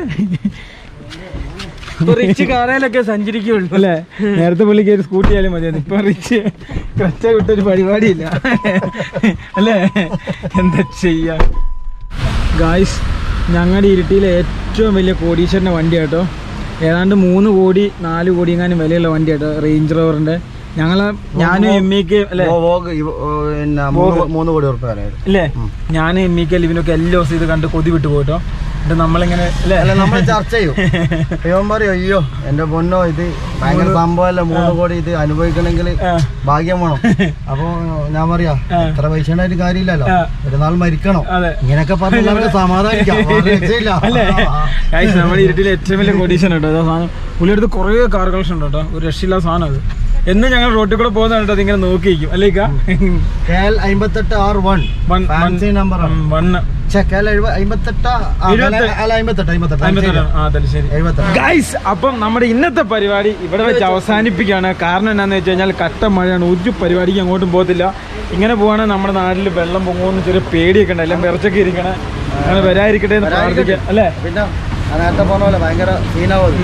റിച്ച് കാറയിലൊക്കെ സഞ്ചരിക്കുള്ളൂ അല്ലേ നേരത്തെ പുള്ളിക്ക് ഒരു സ്കൂട്ടി ആയാലും മതിയായിരുന്നു ഇപ്പൊ റിച്ച് ക്രച്ച വിട്ടൊരു പരിപാടിയില്ല അല്ലേ എന്താ ചെയ്യാ ഗായ്സ് ഞങ്ങളുടെ ഇരുട്ടിയിലെ ഏറ്റവും വലിയ കോടീശ്വരൻ്റെ വണ്ടി കേട്ടോ ഏതാണ്ട് മൂന്ന് കോടി നാല് കോടി എങ്ങാനും വിലയുള്ള വണ്ടി കേട്ടോ റേഞ്ച് റോവറിന്റെ ഞങ്ങള് ഞാനും എം ഇക്ക് അല്ലേ ഓ, വോഗ് ഇവ- ഓ, പിന്നെ മൂന്ന് മൂന്ന് കോടി ഉറുപ്പ അല്ലേ ഞാനും എം ഇക്ക് ലിവിനൊക്കെ എല്ലാ ദിവസവും ഇത് കണ്ട് കൊതി വിട്ടു പോയിട്ടോ എന്നിട്ട് നമ്മളിങ്ങനെ അല്ലേ അല്ല നമ്മൾ ചർച്ച ചെയ്യും ഇവൻ പറയും അയ്യോ എന്റെ പൊന്നോ ഇത് ഭയങ്കര സംഭവമല്ല മൂന്ന് കോടി ഇത് അനുഭവിക്കണമെങ്കിൽ ആ. ഭാഗ്യം ഭാഗ്യം വേണം അപ്പൊ ഞാൻ പറയാ ആ. എത്ര പൈസ ഉണ്ടായിട്ട് കാര്യമില്ലല്ലോ ആ. ഒരു നാൾ മരിക്കണം അതെ ഇങ്ങനെയൊക്കെ പറഞ്ഞ് നമുക്ക് സമാധാനിക്കാം വേറെ രക്ഷയില്ല. അല്ലേ ആ, ആ. ഗൈസ് നമ്മുടെ ഇരുട്ടിലെ ഏറ്റവും വലിയ കൊഡീഷൻ കേട്ടോ ഇതാ സാധനം പുള്ളിയെടുത്ത് കുറേ കാർ കളക്ഷൻ ഉണ്ട് കേട്ടോ ഒരു രക്ഷയില്ലാത്ത സാധനം അത് എന്നും ഞങ്ങൾ റോട്ടിൽ കൂടെ പോകുന്ന കണ്ടോ അതിങ്ങനെ നോക്കിയിരിക്കും അല്ലേ ഇക്ക? KL അമ്പത്തെട്ട് R one One- fancy number ഉം, വണ്ണ് കേൽ അമ്പത്തെട്ട് ഇരുപത്തി- അല്ല അമ്പത്തെട്ട് അമ്പത്തെട്ട് അമ്പത്തെട്ട് ആ തലശ്ശേരി എഴുപത്തെട്ട് ഗൈസ് അപ്പം നമ്മുടെ ഇന്നത്തെ പരിപാടി ഇവിടെ വെച്ച് അവസാനിപ്പിക്കുകയാണ് കാരണം എന്താണെന്ന് വെച്ച് കഴിഞ്ഞാൽ കട്ട മഴയാണ് ഒരു പരിപാടിക്ക് അങ്ങോട്ടും പോകത്തില്ല ഇങ്ങനെ പോവാണെങ്കിൽ നമ്മുടെ നാട്ടിൽ വെള്ളം പൊങ്ങുമെന്ന് ചെറിയ പേടിയൊക്കെ ഉണ്ട് എല്ലാം വിറച്ചൊക്കെ ഇരിക്കണേ അങ്ങനെ വരാതിരിക്കട്ടെ എന്ന് പ്രാർത്ഥിക്കാം അല്ലേ പിന്നെ ആ നേരത്തെ പറഞ്ഞ പോലെ ഭയങ്കര സീനാവും ഉം.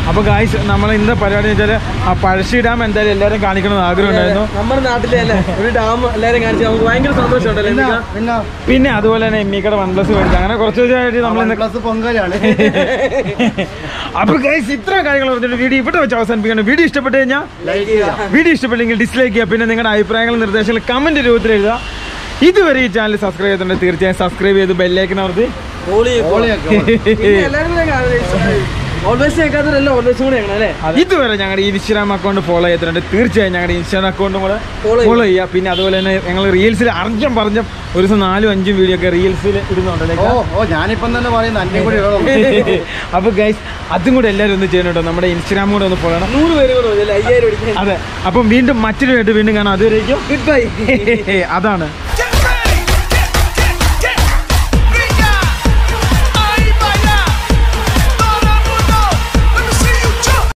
അപ്പോൾ ഗായ്സ് നമ്മൾ ഇന്നത്തെ പരിപാടി എന്ന് വെച്ചാൽ ആ പഴശ്ശി ഡാം എന്തായാലും എല്ലാവരും കാണിക്കണമെന്ന് ആഗ്രഹം ഉണ്ടായിരുന്നു നമ്മുടെ നാട്ടിലെ അല്ലേ ഒരു ഡാം എല്ലാരും കാണിച്ചു നമുക്ക് ഭയങ്കര സന്തോഷമുണ്ടല്ലേ പിന്നെ എമിക്ക? പിന്നെ പിന്നെ അതുപോലെ തന്നെ എമ്മിക്കടെ വൺ പ്ലസ് മേടിച്ചു അങ്ങനെ കുറച്ച് ദിവസമായിട്ട് നമ്മൾ ഇന്ന് പ്ലസ് പൊങ്കലാണ് അപ്പോൾ ഗൈസ് ഇത്ര കാര്യങ്ങൾ പറഞ്ഞിട്ട് വീഡിയോ ഇവിടെ വെച്ച് അവസാനിപ്പിക്കണം വീഡിയോ ഇഷ്ടപ്പെട്ട് കഴിഞ്ഞാൽ ലൈക്ക് ചെയ്യാം വീഡിയോ ഇഷ്ടപ്പെട്ടെങ്കിൽ ഡിസ്ലൈക്ക് ചെയ്യുക പിന്നെ നിങ്ങളുടെ അഭിപ്രായങ്ങളും നിർദ്ദേശങ്ങളും കമന്റ് രൂപത്തിൽ എഴുതുക ഇതുവരെ ഈ ചാനൽ സബ്സ്ക്രൈബ് ചെയ്തിട്ടുണ്ട് തീർച്ചയായും സബ്സ്ക്രൈബ് ചെയ്ത് ബെല്ലേക്കിനവർത്ത് ഹോളി ഹോളിയൊക്കെ പിന്നെ എല്ലാവരും ഓൾവേസ് കേൾക്കാത്തവരല്ല ഓൾവേസ് കൂടെ ഞങ്ങൾ അല്ലേ ഇതുവരെ ഞങ്ങളുടെ ഇൻസ്റ്റാഗ്രാം അക്കൗണ്ട് ഫോളോ ചെയ്തിട്ടുണ്ട് തീർച്ചയായും ഞങ്ങളുടെ ഇൻസ്റ്റാഗ്രാം അക്കൗണ്ടും കൂടെ Follow ഫോളോ ചെയ്യുക പിന്നെ അതുപോലെ തന്നെ ഞങ്ങൾ റീൽസിൽ അറിഞ്ഞം പറഞ്ഞം ഒരു ദിവസം നാലും അഞ്ചും വീഡിയോ ഒക്കെ റീൽസിൽ ഓ ഇടുന്നുണ്ടല്ലേ ഓ ഞാനിപ്പം തന്നെ പറയുന്നു അന്നെ കൂടി ഇടണം അപ്പൊ ഗൈസ് അതും കൂടെ എല്ലാവരും ഒന്ന് ചെയ്യണം കേട്ടോ നമ്മുടെ ഇൻസ്റ്റാഗ്രാം കൂടെ ഒന്ന് ഫോളോ ചെയ്യണം നൂറ് പേര് കൂടെ മതി അല്ലേ അയ്യായിരം അടിക്കാൻ അതെ അപ്പം വീണ്ടും മറ്റൊരു ആയിട്ട് വീണ്ടും കാണാം അതുവരേക്കും ഗുഡ് ബൈ അതാണ്